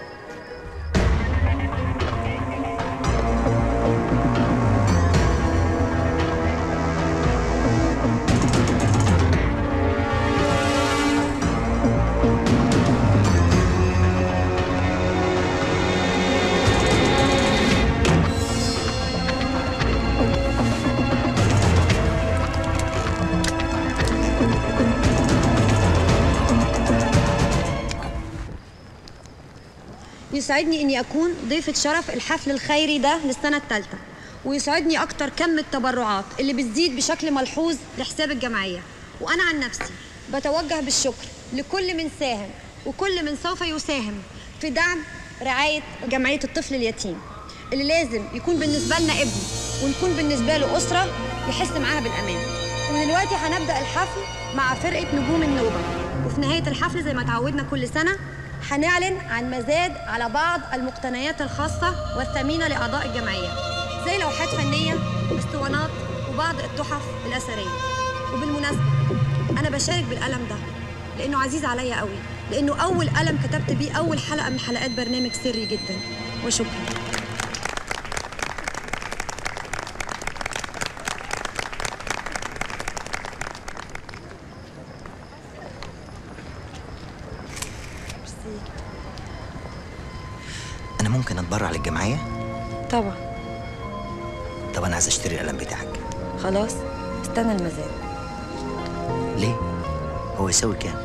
يسعدني اني اكون ضيفة شرف الحفل الخيري ده للسنة الثالثة ويسعدني اكتر كم التبرعات اللي بتزيد بشكل ملحوظ لحساب الجمعية وانا عن نفسي بتوجه بالشكر لكل من ساهم وكل من سوف يساهم في دعم رعاية جمعية الطفل اليتيم اللي لازم يكون بالنسبة لنا ابن ونكون بالنسبة له أسرة يحس معاها بالأمان ودلوقتي هنبدأ الحفل مع فرقة نجوم النوبة وفي نهاية الحفل زي ما تعودنا كل سنة هنعلن عن مزاد على بعض المقتنيات الخاصة والثمينة لأعضاء الجمعية زي لوحات فنية اسطوانات وبعض التحف الأثرية وبالمناسبة أنا بشارك بالقلم ده لأنه عزيز عليا قوي لأنه أول قلم كتبت بيه أول حلقة من حلقات برنامج سري جدا وشكرا انا ممكن اتبرع للجمعيه طبعا طب انا عايز اشتري القلم بتاعك خلاص استنى المزاد ليه هو يساوي كام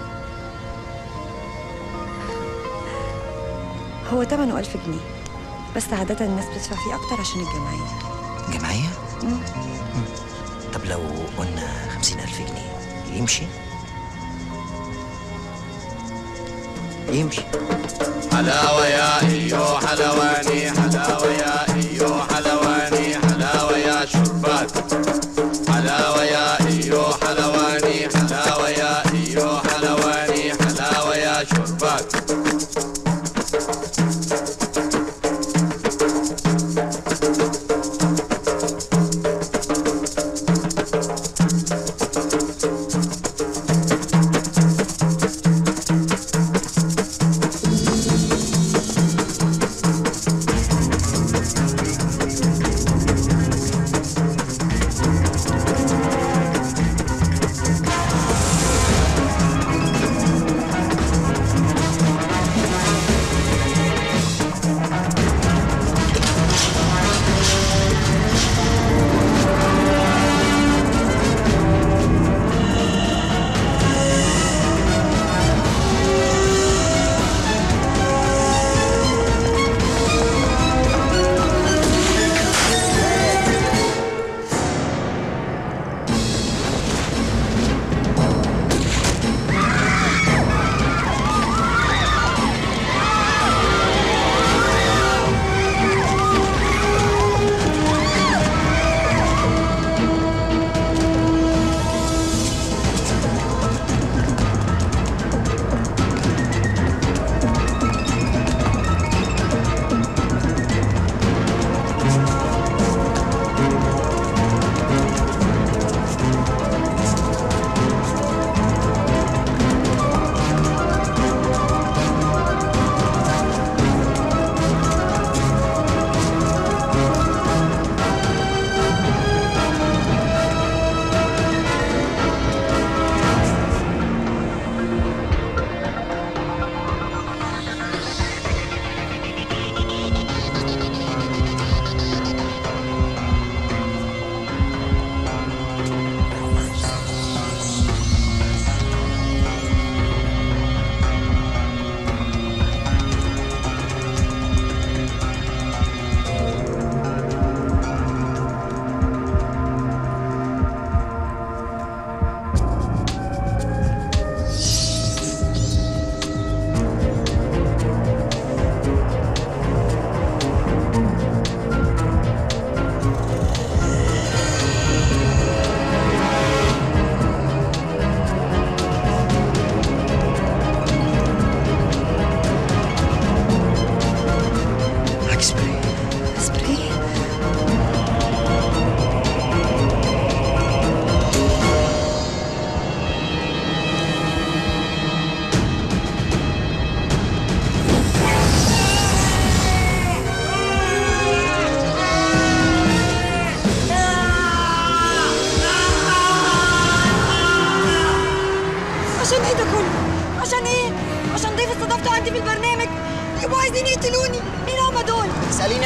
هو ثمنه ألف جنيه بس عادة الناس بتدفع فيه أكتر عشان الجمعية جمعيه مم. طب لو قلنا خمسين ألف جنيه يمشي يمشي حلاوة يا إيو حلواني حلاوة يا إيو حلواني حلاوة يا شربات حلاوة يا إيو حلواني حلاوة يا إيو حلواني حلاوة يا شربات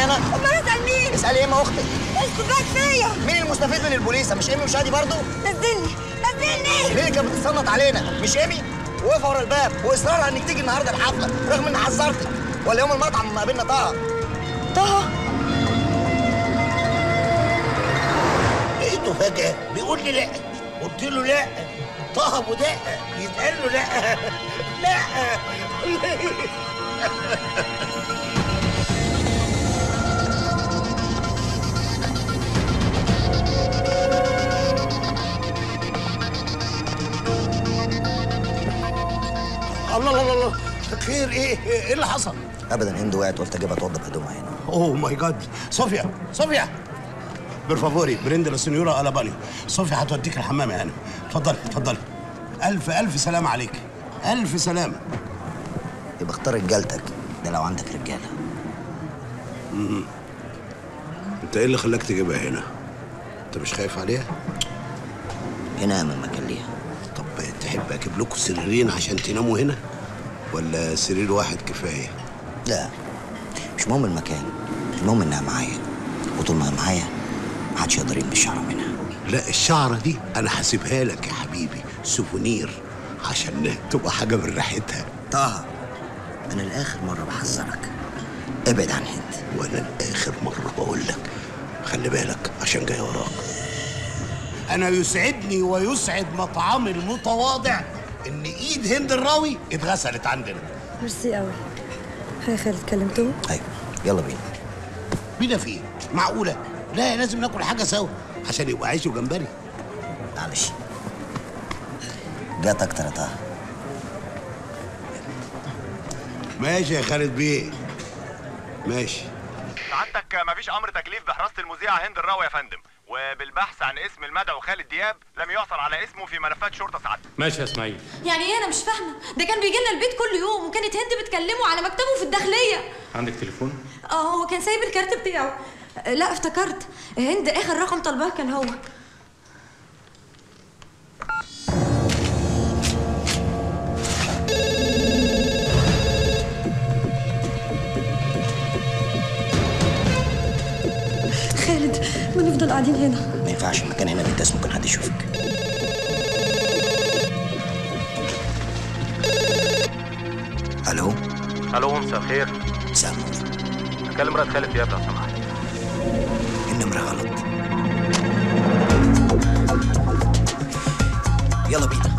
اسالي انا امال اسال مين اسالي اما اختك اسكت بقى كفايه مين المستفيد من البوليسه مش ايمي وشادي برضه نزلني نزلني ليه كانت بتتصنت علينا مش ايمي واقفه ورا الباب واصرارها انك تيجي النهارده الحفله رغم اني حذرتك ولا يوم المطعم لما قابلنا طه طه لقيته فجأة بيقول لي لا قلت له لا طه ابو دقة يتقال له لا لا الله الله الله الله خير ايه ايه اللي حصل؟ ابدا هند وقعت قلت اجيبها توضب هدومها هنا اوه ماي جاد صوفيا صوفيا بالفافوري بريند لا سنيورا الاباني صوفيا هتوديك الحمام يا هانم اتفضلي اتفضلي الف الف سلام عليك الف سلامه يبقى اختار رجالتك ده لو عندك رجاله مم. انت ايه اللي خلاك تجيبها هنا انت مش خايف عليها هنا من مكان ليها طب تحب اجيب لكم سريرين عشان تناموا هنا ولا سرير واحد كفايه لا مش مهم المكان المهم انها معايا وطول ما هي معايا محدش يقدر يلمس شعره منها لا الشعره دي انا هسيبها لك يا حبيبي سوفونير عشان تبقى حاجه من ريحتها طه انا لاخر مره بحذرك ابعد عن هند وانا لاخر مره بقول لك خلي بالك عشان جاي وراك انا يسعدني ويسعد مطعمي المتواضع ان ايد هند الراوي اتغسلت عندنا ميرسي قوي هاي خالد كلمتهم ايوه يلا بينا بينا فين معقوله لا لازم ناكل حاجه سوا عشان يبقى عيش وجمبري معلش جات اكتر يا طه ماشي يا خالد بيه ماشي سعادتك مفيش امر تكليف بحراسه المذيعه هند الراوي يا فندم وبالبحث عن اسم المدعو خالد دياب لم يحصل على اسمه في ملفات شرطه سعادتك ماشي يا اسماعيل يعني ايه انا مش فاهمه ده كان بيجي لنا البيت كل يوم وكانت هند بتكلمه على مكتبه في الداخليه عندك تليفون اه هو كان سايب الكارت بتاعه آه، لا افتكرت هند اخر رقم طلباه كان هو خالد ما نفضل قاعدين هنا ما ينفعش المكان هنا بيتداس ممكن حد يشوفك الو الو مساء الخير مساء النور اكلم مرات خالد دياب لو سمحت النمرة غلط يلا بينا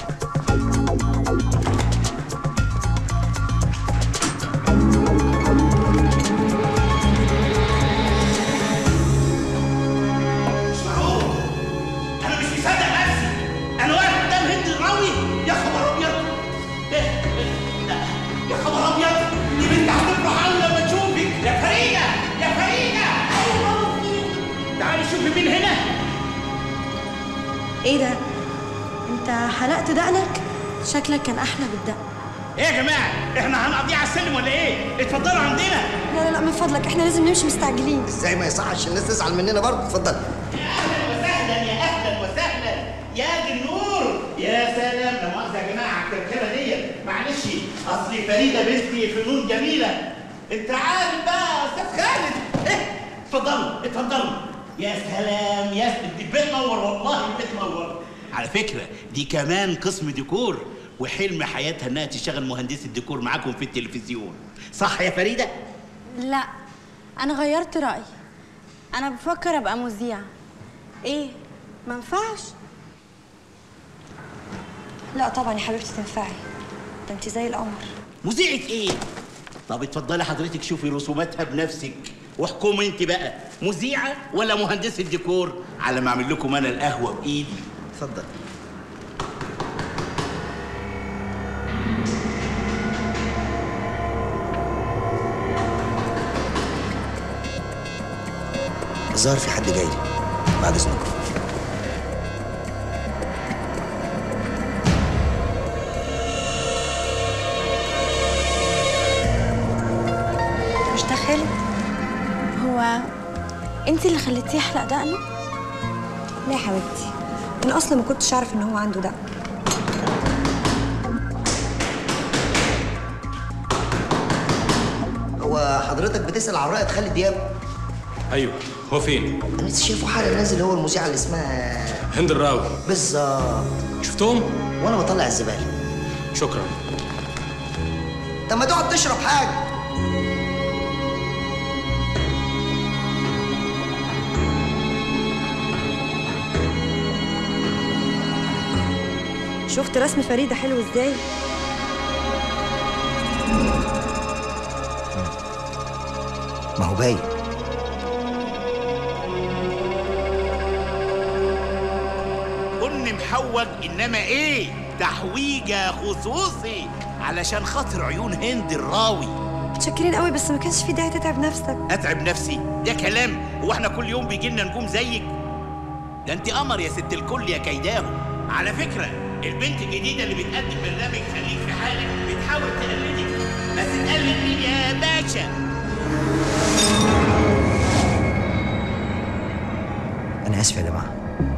انا مش مصدق نفسي انا واقف قدام هند الراوي يا خبر ابيض إيه؟ إيه؟ لا، يا خبر ابيض دي بنت هتفرح قوي لما تشوفك يا فريده يا فريده تعالي شوفي مين هنا ايه ده انت حلقت دقنك شكلك كان احلى بالدقن ايه يا جماعه احنا هنقضيها على السلم ولا ايه اتفضلوا عندنا لا لا لا من فضلك احنا لازم نمشي مستعجلين ازاي ما يصحش الناس تزعل مننا برضه اتفضل اهلا وسهلا يا اهلا وسهلا يا دي النور يا سلام لا مؤاخذه يا جماعه على الكركبه ديت معلش اصل فريده بنتي فنون جميله انت عارف بقى يا استاذ خالد ايه اتفضلوا اتفضلوا يا سلام يا سلام دي البيت نور والله البيت نور على فكره دي كمان قسم ديكور وحلم حياتها انها تشتغل مهندسه ديكور معاكم في التلفزيون صح يا فريده لا انا غيرت رايي انا بفكر ابقى مذيعه ايه ما ينفعش لا طبعا يا حبيبتي تنفعي ده انت زي القمر مذيعة ايه؟ طب اتفضلي حضرتك شوفي رسوماتها بنفسك واحكمي انت بقى مذيعة ولا مهندسة ديكور على ما اعمل لكم انا القهوة بايدي اتفضل الظاهر في حد جاي لي بعد اذنكم مش ده خالد هو انت اللي خليتيه يحلق دقنه لا يا حبيبتي انا اصلا ما كنتش اعرف ان هو عنده دقن هو هو حضرتك بتسال عن رائد خالد دياب ايوه هو فين؟ انا لسه شايفه حالا نازل هو المذيعه اللي اسمها هند الراوي بالظبط شفتهم؟ وانا بطلع الزباله شكرا طب ما تقعد تشرب حاجه شفت رسم فريدة حلو ازاي؟ ما هو باين بن محوج انما ايه تحويجه خصوصي علشان خاطر عيون هند الراوي متشكرين قوي بس ما كانش في داعي تتعب نفسك اتعب نفسي ده كلام هو احنا كل يوم بيجي لنا نجوم زيك ده انت قمر يا ست الكل يا كيداهم على فكره البنت الجديده اللي بتقدم برنامج خليك في حالك بتحاول تقلدك بس تقلد مين يا باشا انا اسف يا جماعه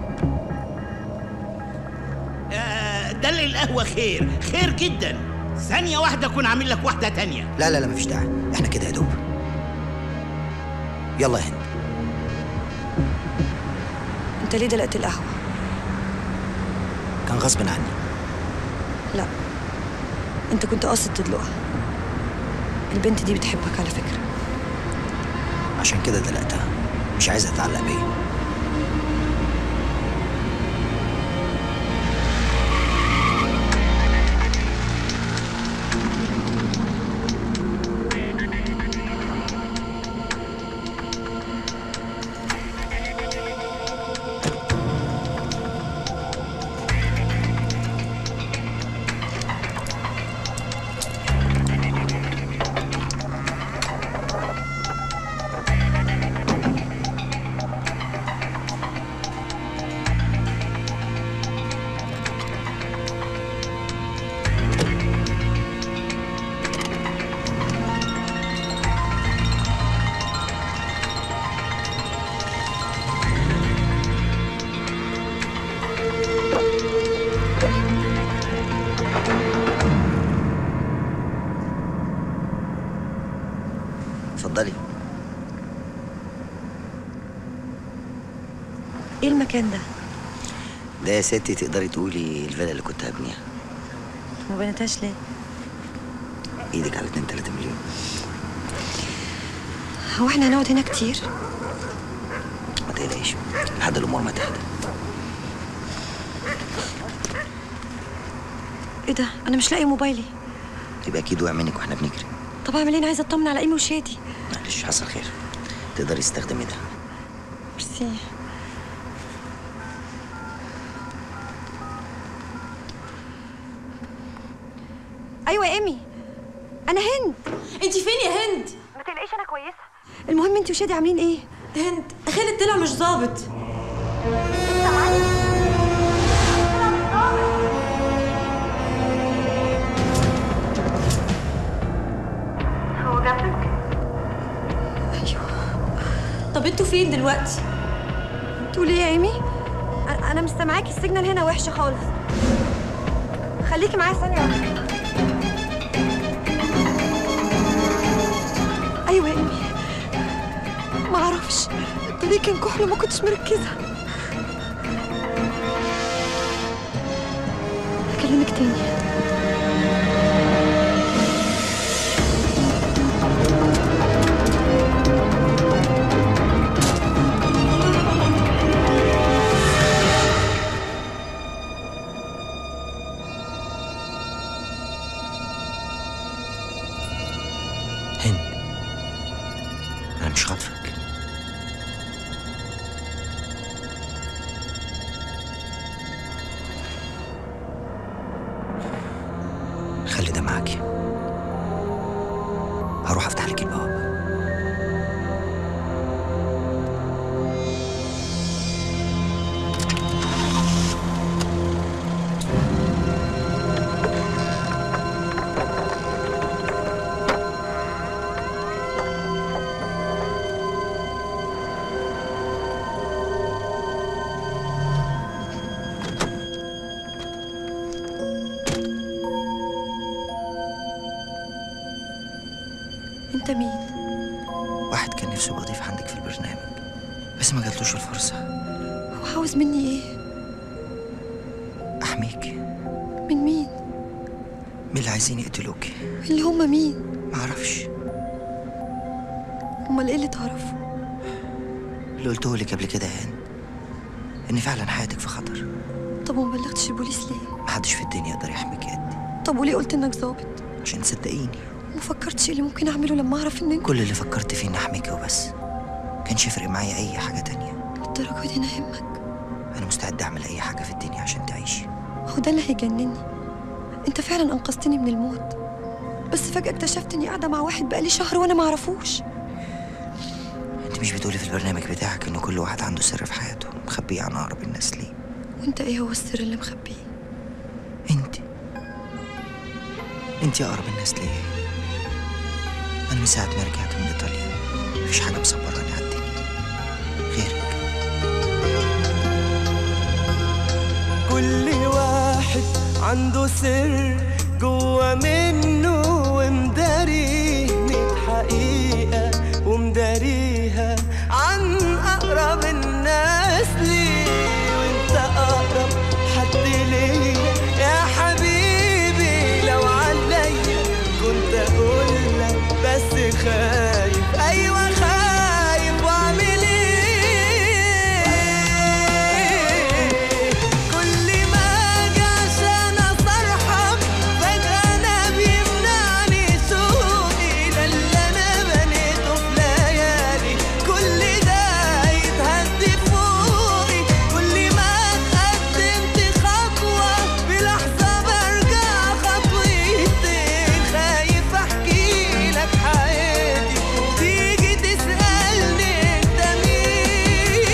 آه، ده اللي القهوه خير خير جدا ثانيه واحده اكون عامل لك واحده تانية لا لا لا مفيش داعي احنا كده يا دوب يلا يا هند انت ليه دلقت القهوة؟ كان غصب عني لا انت كنت قاصد تدلقها البنت دي بتحبك على فكرة عشان كده دلقتها مش عايزها تتعلق بيا اتفضلي ايه المكان ده؟ ده يا ستي تقدري تقولي الفيلا اللي كنت هبنيها ما بنتهاش ليه؟ ايدك على 2 3 مليون هو احنا هنقعد هنا كتير؟ ما تقلقيش لحد الامور ما تهدى ايه ده؟ انا مش لاقي موبايلي يبقى اكيد وقع منك واحنا بنجري طب اعمل ايه؟ انا عايزه اطمن على ايمي وشادي معلش حصل خير تقدري تستخدمي ده ميرسي ايوه يا ايمي انا هند انت فين يا هند ما تقلقيش انا كويسه المهم انت وشادي عاملين ايه هند خالد طلع مش ظابط هو جنبك ايوه طب انتوا فين دلوقتي تقولي ايه يا ايمي أ- انا مستمعاكي السيجنال هنا وحشه خالص خليكي معايا ثانيه واحده ايوه يا ايمي ما اعرفش الطريق كان كحل ما كنتش مركزه هكلمك تاني هند انا مش خاطفك خلي ده معاكي هروح افتح لك البوابه انت مين نفسه يبقى ضيف عندك في البرنامج بس ما جاتلوش الفرصة هو عاوز مني ايه أحميك من مين من اللي عايزين يقتلوك اللي هم مين معرفش امال ايه اللي تعرفه اللي قلته لك قبل كده يا هند إن فعلا حياتك في خطر طب وما بلغتش البوليس ليه محدش في الدنيا يقدر يحميك يا هند طب وليه قلت انك ظابط عشان تصدقيني ما فكرتش إيه اللي ممكن اعمله لما اعرف ان انت كل اللي فكرت فيه إني أحميك وبس كانش يفرق معايا أي حاجة تانية الدرجه دي انا يهمك أنا مستعد أعمل أي حاجة في الدنيا عشان تعيشي هو ده اللي هيجنني انت فعلا انقذتني من الموت بس فجاه اكتشفت اني قاعده مع واحد بقالي شهر وانا ما اعرفوش أنت مش بتقولي في البرنامج بتاعك إن كل واحد عنده سر في حياته مخبيه عن أقرب الناس ليه وانت ايه هو السر اللي مخبيه أنت أقرب الناس ليا أنا من ساعة ما رجعت من إيطاليا مفيش حاجة مصبراني على الدنيا غيرك كل واحد عنده سر جوا منه ومداريه ميت حقيقة ومداريها عن أقرب الناس ليه وانت أقرب حد ليا يا حبيبي لو عليا كنت أقول لك بس خايف أيوة خايف وأعمل إيه كل ما أجي عشان أصرحك فجأة أنا بيمنعني سوقي ده اللي أنا بنيته في ليالي كل ده يتهدي فوقي كل ما اتقدمت خطوة بلحظة برجع خطوتين خايف أحكي لك حياتي تيجي تسألني أنت مين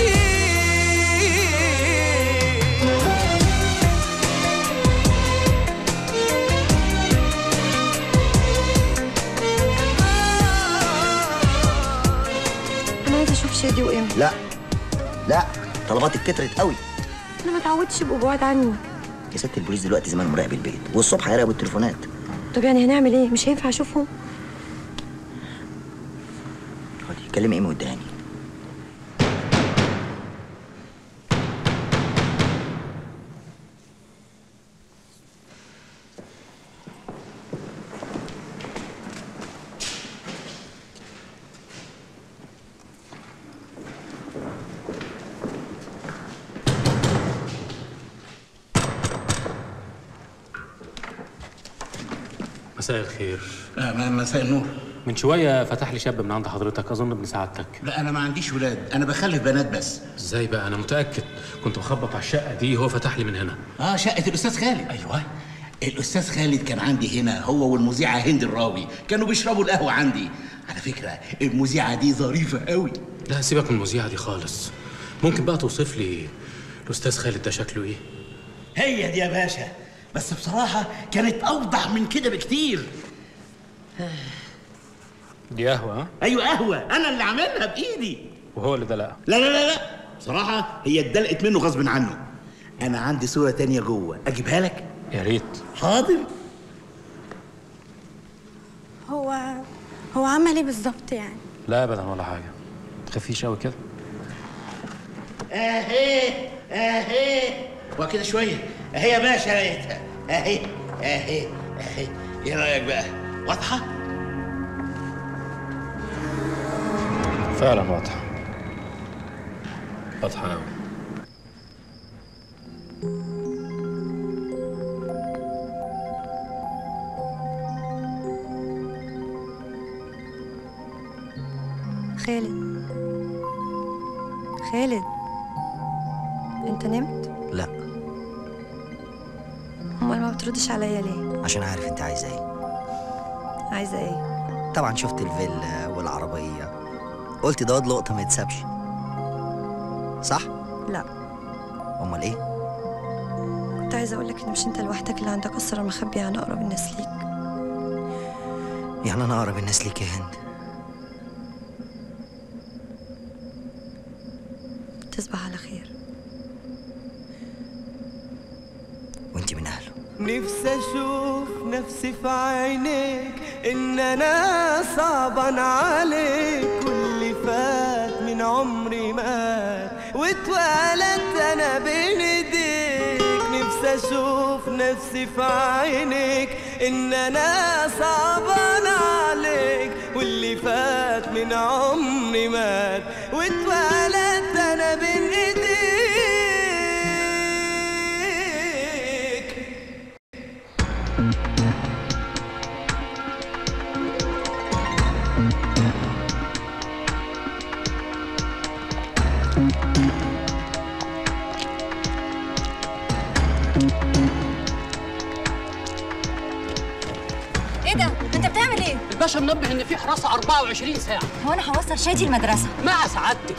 انا عايزه اشوف شادي وام لا لا طلباتك كترت قوي انا ما اتعودتش يبقوا بعاد عني يا ست البوليس دلوقتي زمان مراقب البيت والصبح هيراقبوا التليفونات طب يعني هنعمل ايه مش هينفع اشوفهم خدي كلمي ايمي وادهاني مساء الخير مساء النور من شوية فتح لي شاب من عند حضرتك أظن ابن سعادتك لا انا ما عنديش ولاد انا بخلف بنات بس ازاي بقى أنا متأكد كنت بخبط على الشقة دي هو فتح لي من هنا اه شقه الاستاذ خالد ايوه الاستاذ خالد كان عندي هنا هو والمذيعه هند الراوي كانوا بيشربوا القهوه عندي على فكره المذيعه دي ظريفه قوي لا سيبك من المذيعة دي خالص ممكن بقى توصف لي الأستاذ خالد ده شكله إيه؟ هي دي يا باشا بس بصراحه كانت اوضح من كده بكتير دي قهوة ها؟ ايوه قهوه انا اللي عاملها بايدي وهو اللي دلقها لا لا لا لا بصراحه هي اتدلقت منه غصب عنه انا عندي صوره تانية جوه اجيبها لك يا ريت حاضر هو هو عمل ايه بالظبط يعني لا أبدا ولا حاجة تخافيش أوي كده اهي اهي وكده شويه اهي يا باشا لقيتها اهي اهي اهي ايه رايك بقى واضحه فعلا واضحة واضحة أوي خالد خالد انت نمت لا امال ما بتردش عليا ليه عشان عارف انت عايزه ايه عايزه ايه طبعا شفت الفيلا والعربية قلت ده واد لقطة ما يتسابش صح؟ لا أمال إيه؟ كنت عايزه اقول لك ان مش انت لوحدك اللي عندك اسرار مخبيه عن اقرب الناس ليك يعني أنا أقرب الناس ليك يا هند تصبح على خير وأنت من أهله نفسي اشوف نفسي في عينيك ان انا صعبان عليك واللي فات من عمري مات واتولدت انا بين ايديك نفسي اشوف نفسي في عينيك ان انا صعبان عليك واللي فات من عمري مات واتولدت انا بين ايديك ايه ده انت بتعمل ايه الباشا منبه ان في حراسه 24 ساعه هو انا هوصل شادي المدرسه مع سعادتك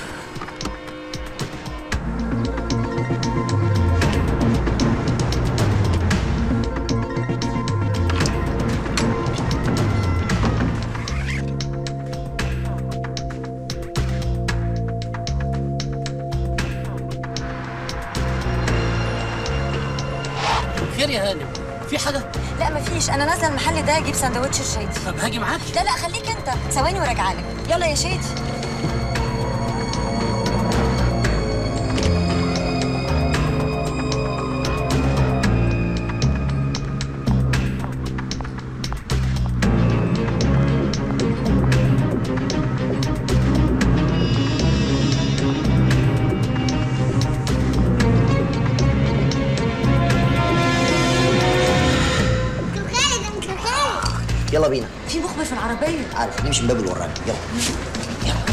خير يا هانم في حاجه لا مفيش انا نازله المحل ده اجيب سندوتش الشادي طب هاجي معاك لا لا خليك انت ثواني وراجعه لك يلا يا شادي انكل خالد انكل خالد يلا بينا في مخبر في العربيه عارف نمشي من باب اللي ورانا يلا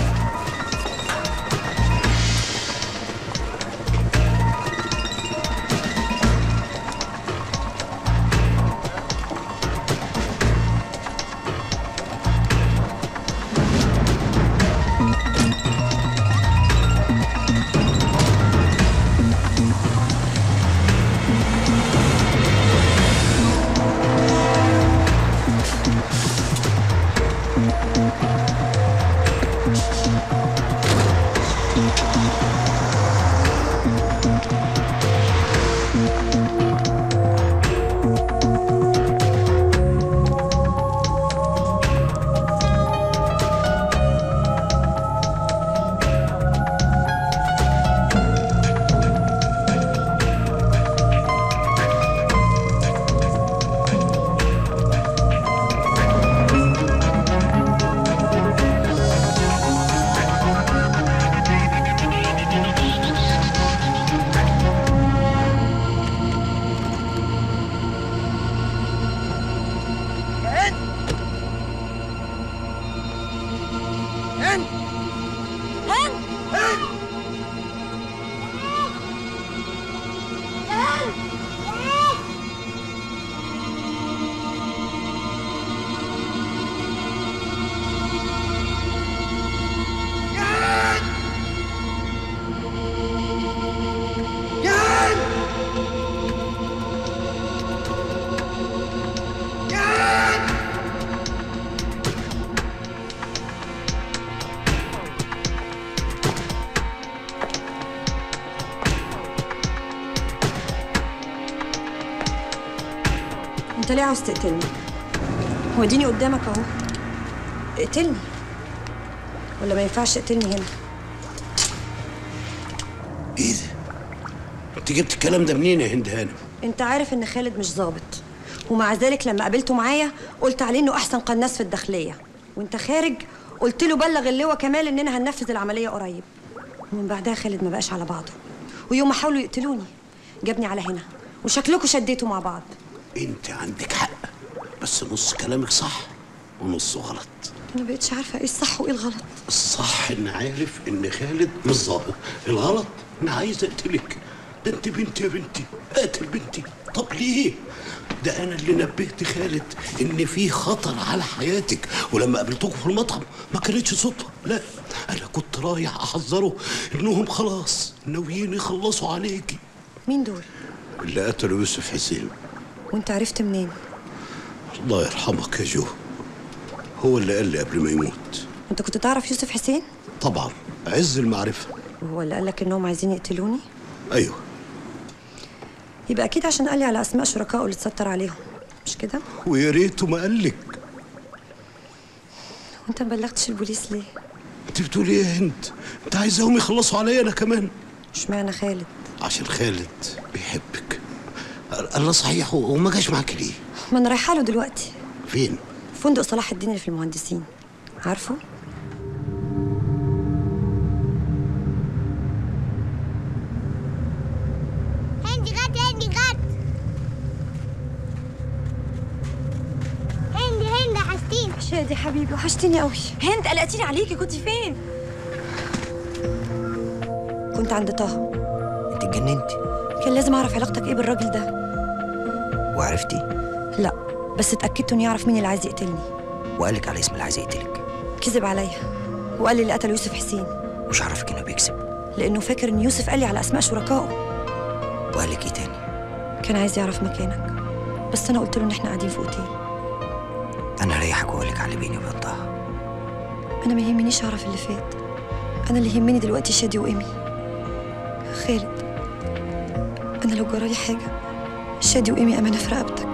هند هند انت ليه عاوز تقتلني هو اديني قدامك اهو اقتلني ولا ما ينفعش تقتلني هنا ايه ده؟ انت جبت الكلام ده منين يا هند هانم؟ انت عارف ان خالد مش ظابط ومع ذلك لما قابلته معايا قلت عليه انه احسن قناص في الداخليه وانت خارج قلت له بلغ اللواء كمال اننا هننفذ العمليه قريب ومن بعدها خالد ما بقاش على بعضه ويوم ما حاولوا يقتلوني جابني على هنا وشكلكم شديتوا مع بعض انت عندك حق بس نص كلامك صح ونصه غلط انا بقتش عارفه ايه الصح وايه الغلط الصح ان عارف ان خالد مش ظابط الغلط ان عايز اقتلك ده انت بنتي يا بنتي قاتل بنتي طب ليه ده انا اللي نبهت خالد ان في خطر على حياتك ولما قابلتكم في المطعم ما كانتش صدفه لا انا كنت رايح احذره انهم خلاص ناويين يخلصوا عليكي مين دول اللي قتلوا يوسف حسين وانت عرفت منين الله يرحمك يا جو هو اللي قال لي قبل ما يموت انت كنت تعرف يوسف حسين طبعا عز المعرفه وهو اللي قالك انهم عايزين يقتلوني ايوه يبقى اكيد عشان قال لي على اسماء شركائه اللي اتستر عليهم مش كده ويا ريته ما قال لك وانت ما بلغتش البوليس ليه انت بتقولي ايه يا هند انت عايزاهم يخلصوا عليا انا كمان اشمعنى خالد عشان خالد بيحبك الله صحيح هو ما جاش معاك ليه ما انا رايحه له دلوقتي فين فندق صلاح الدين اللي في المهندسين عارفه هندي غد هندي غد هندي هندي حشتين شادي حبيبي وحشتني قوي هند قلقتيني عليكي كنت فين كنت عند طه انت اتجننتي كان لازم اعرف علاقتك ايه بالراجل ده وعرفتي لا بس اتاكدت انه يعرف مين اللي عايز يقتلني وقالك على اسم اللي عايز يقتلك كذب عليا وقال لي اللي قتل يوسف حسين مش عرفك انه بيكذب لانه فاكر ان يوسف قال لي على اسماء شركائه وقالك ايه تاني كان عايز يعرف مكانك بس انا قلت له ان احنا قاعدين في اوتيل انا هريحك واقولك على اللي بيني وبين طه انا ما يهمنيش اعرف اللي فات انا اللي يهمني دلوقتي شادي وايمي خالد انا لو جرالي حاجه شادي وايمي امانه في رقبتك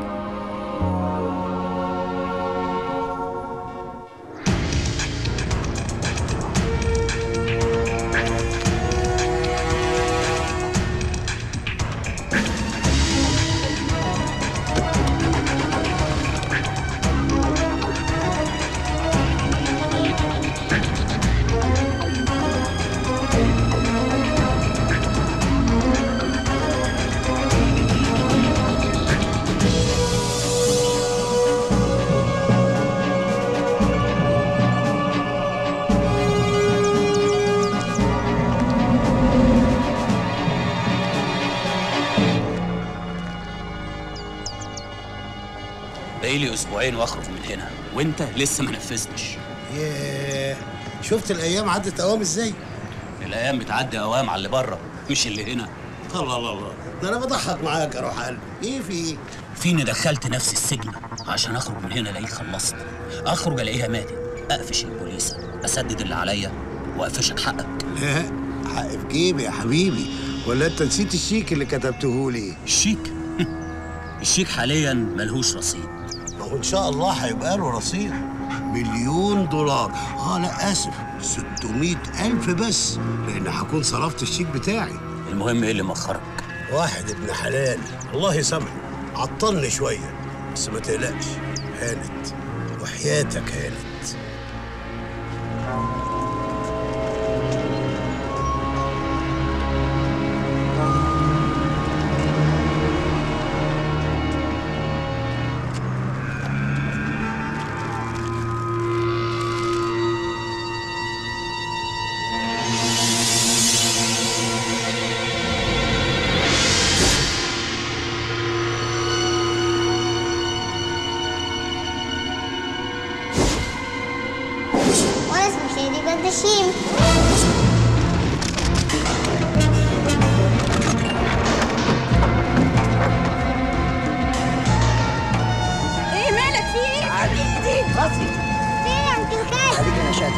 بقالي اسبوعين واخرج من هنا وانت لسه ما نفذتش ياه شفت الايام عدت اوام ازاي الايام بتعدي اوام على اللي بره مش اللي هنا الله الله الله ده انا بضحك معاك يا روح قلبي ايه في ايه فيني دخلت نفسي السجن عشان اخرج من هنا الاقيك خلصت اخرج الاقيها ماتت اقفش البوليس اسدد اللي عليا واقفشك حقك لا حق في جيبي يا حبيبي ولا انت نسيت الشيك اللي كتبته لي الشيك الشيك حاليا ملهوش رصيد ما هو ان شاء الله هيبقى له رصيد مليون دولار اه لا اسف 600 الف بس لان هكون صرفت الشيك بتاعي المهم ايه اللي مأخرك واحد ابن حلال الله يسامحه عطلني شويه بس ما تقلقش هانت وحياتك هانت وانا اسمي شادي بدشيم ايه مالك في ايه حبيبي راسي فين يا انكل خالد خليك انا شادي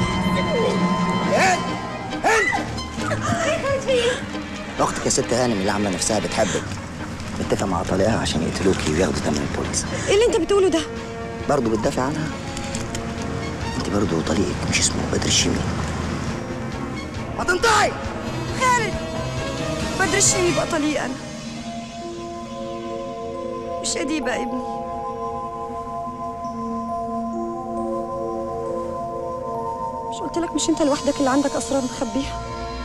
اختك يا ست هانم اللي عامله نفسها بتحبك متفق مع طليقها عشان يقتلوكي وياخدوا ثمن البوليس ايه اللي انت بتقوله ده برضه بتدافع عنها انت برضه طليقك مش اسمه بدر الشيمي ما تنطعي خالد بدر الشيمي يبقى طليق انا مش ادي بقى ابني مش قلت لك مش انت لوحدك اللي عندك اسرار مخبيها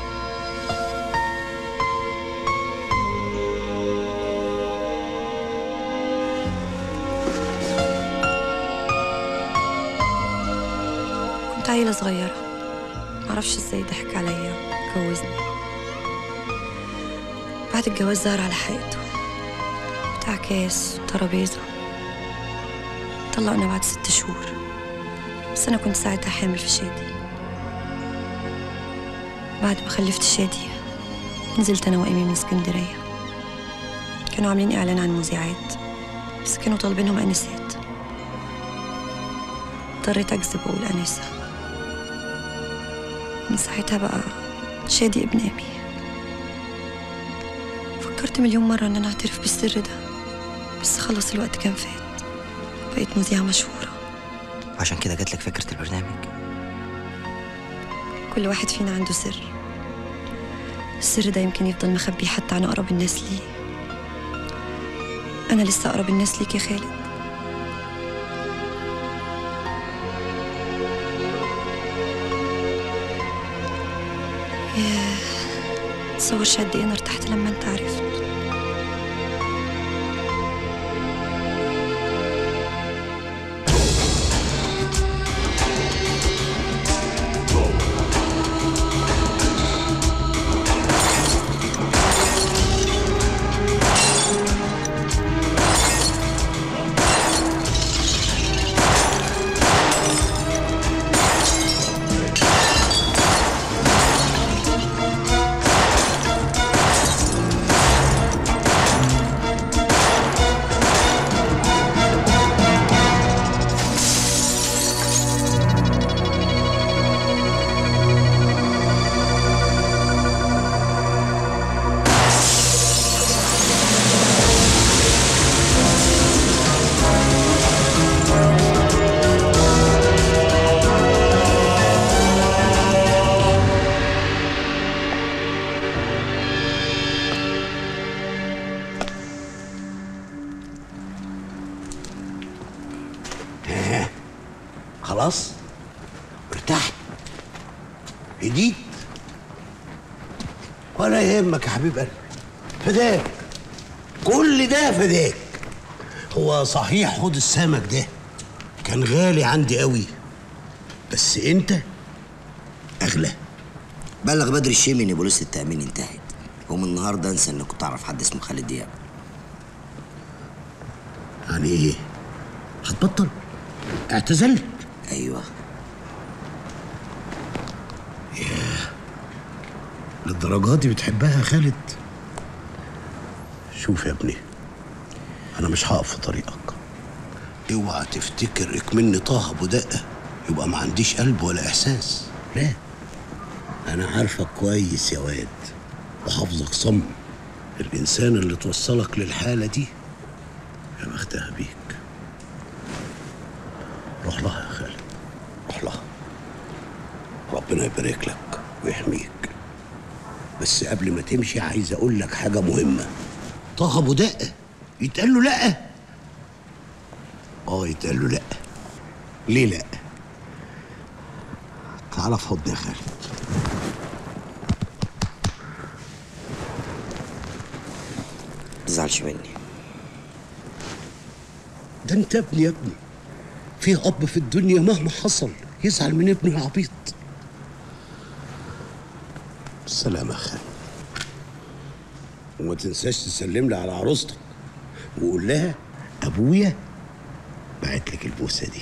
كنت عيلة صغيرة معرفش ازاي ضحك عليا وجوزني بعد الجواز ظهر على حقيقته بتاع كاس وترابيزة طلقنا بعد ست شهور بس أنا كنت ساعتها حامل في شادي بعد ما خلفت شادي نزلت أنا وإيمي من اسكندرية كانوا عاملين إعلان عن مذيعات بس كانوا طالبينهم أنسات اضطريت أكذب وأقول أنسة من ساعتها بقى شادي ابن أبي فكرت مليون مرة إن أنا أعترف بالسر ده بس خلص الوقت كان فات بقيت مذيعة مشهورة وعشان كده جات لك فكرة البرنامج كل واحد فينا عنده سر السر ده يمكن يفضل مخبيه حتى عن أقرب الناس ليه أنا لسه أقرب الناس ليك يا خالد ياه تصورش قد إيه أنا ارتحت لما أنت عرفت ها خلاص ارتحت هديت ولا يهمك يا حبيب قلبي فداك كل ده فداك هو صحيح حوض السمك ده كان غالي عندي قوي بس انت اغلى بلغ بدر الشيمي ان بوليس التأمين انتهت ومن النهارده انسى انك كنت تعرف حد اسمه خالد دياب يعني ايه هتبطل اعتزلت ايوه ياه للدرجات دي بتحبها يا خالد شوف يا ابني انا مش هقف في طريقك اوعى تفتكر اكمني طه ابو دقه يبقى ما عنديش قلب ولا احساس لا انا عارفك كويس يا واد وحافظك صم الانسان اللي توصلك للحاله دي يا بختها بيك روح لها يا خالد روح لها ربنا يبارك لك ويحميك بس قبل ما تمشي عايز اقول لك حاجه مهمه طه ابو دقه يتقال له لا اه يتقال له لا ليه لا تعالى في حضني يا خالد تزعلش مني ده انت ابني يا ابني في اب في الدنيا مهما حصل يزعل من ابنه العبيط السلام يا خالد وما تنساش تسلم لي على عروستك وقول لها ابويا بعت لك البوسه دي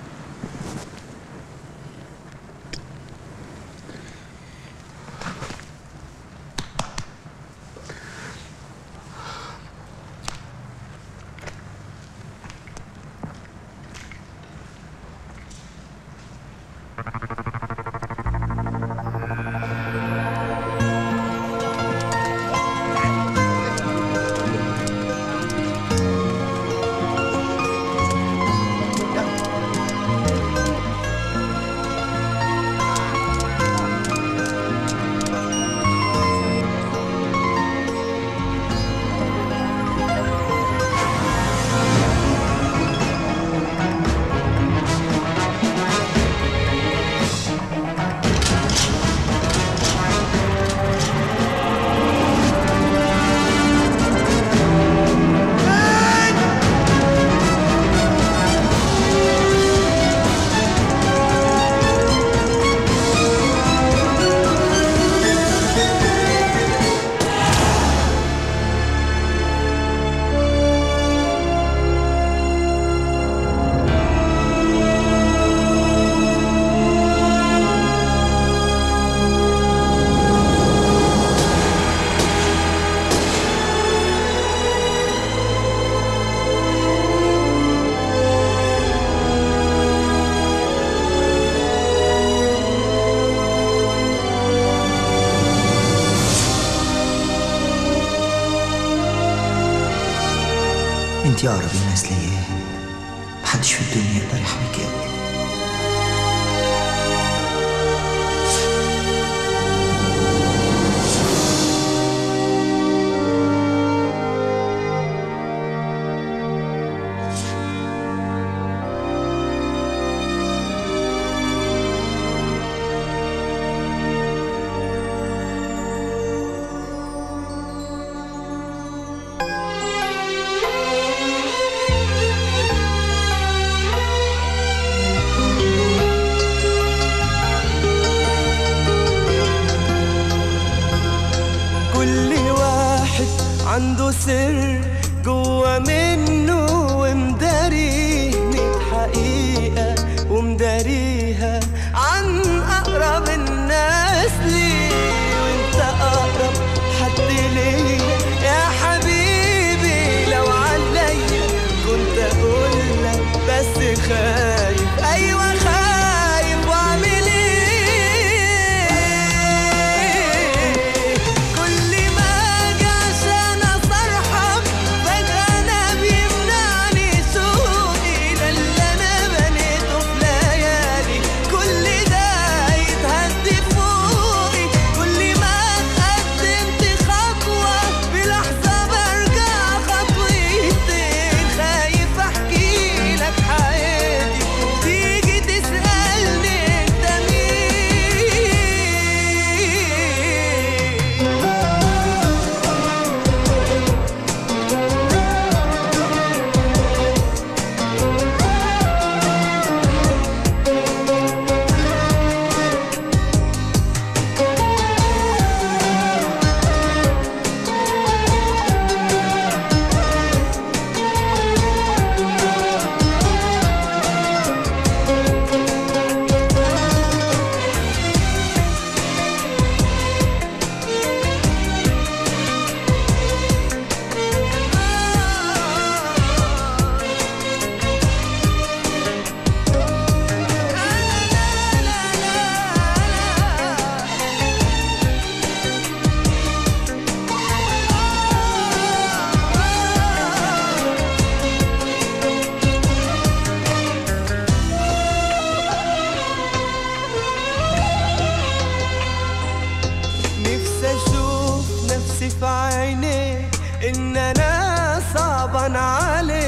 انت اقرب الناس ليا محدش في الدنيا يقدر يحميك قوي عنده سر جوا منه ومداريني حقيقة ومداريها عن أقرب الناس لي وانت أقرب حد ليا يا حبيبي لو عليا كنت أقول لك بس خايف أيوة خايف وأعمل إيه كل ما أجي عشان أفرحك فجأة أنا بيمنعني سوقي ده اللي أنا بنيته في ليالي كل ده يتهدي فوقي كل ما اتقدمت خطوة بلحظة برجع خطوتين خايف أحكي لك حياتي تيجي تسألني أنت مين نفسي اشوف نفسي في عينيك ان انا صعبان عليك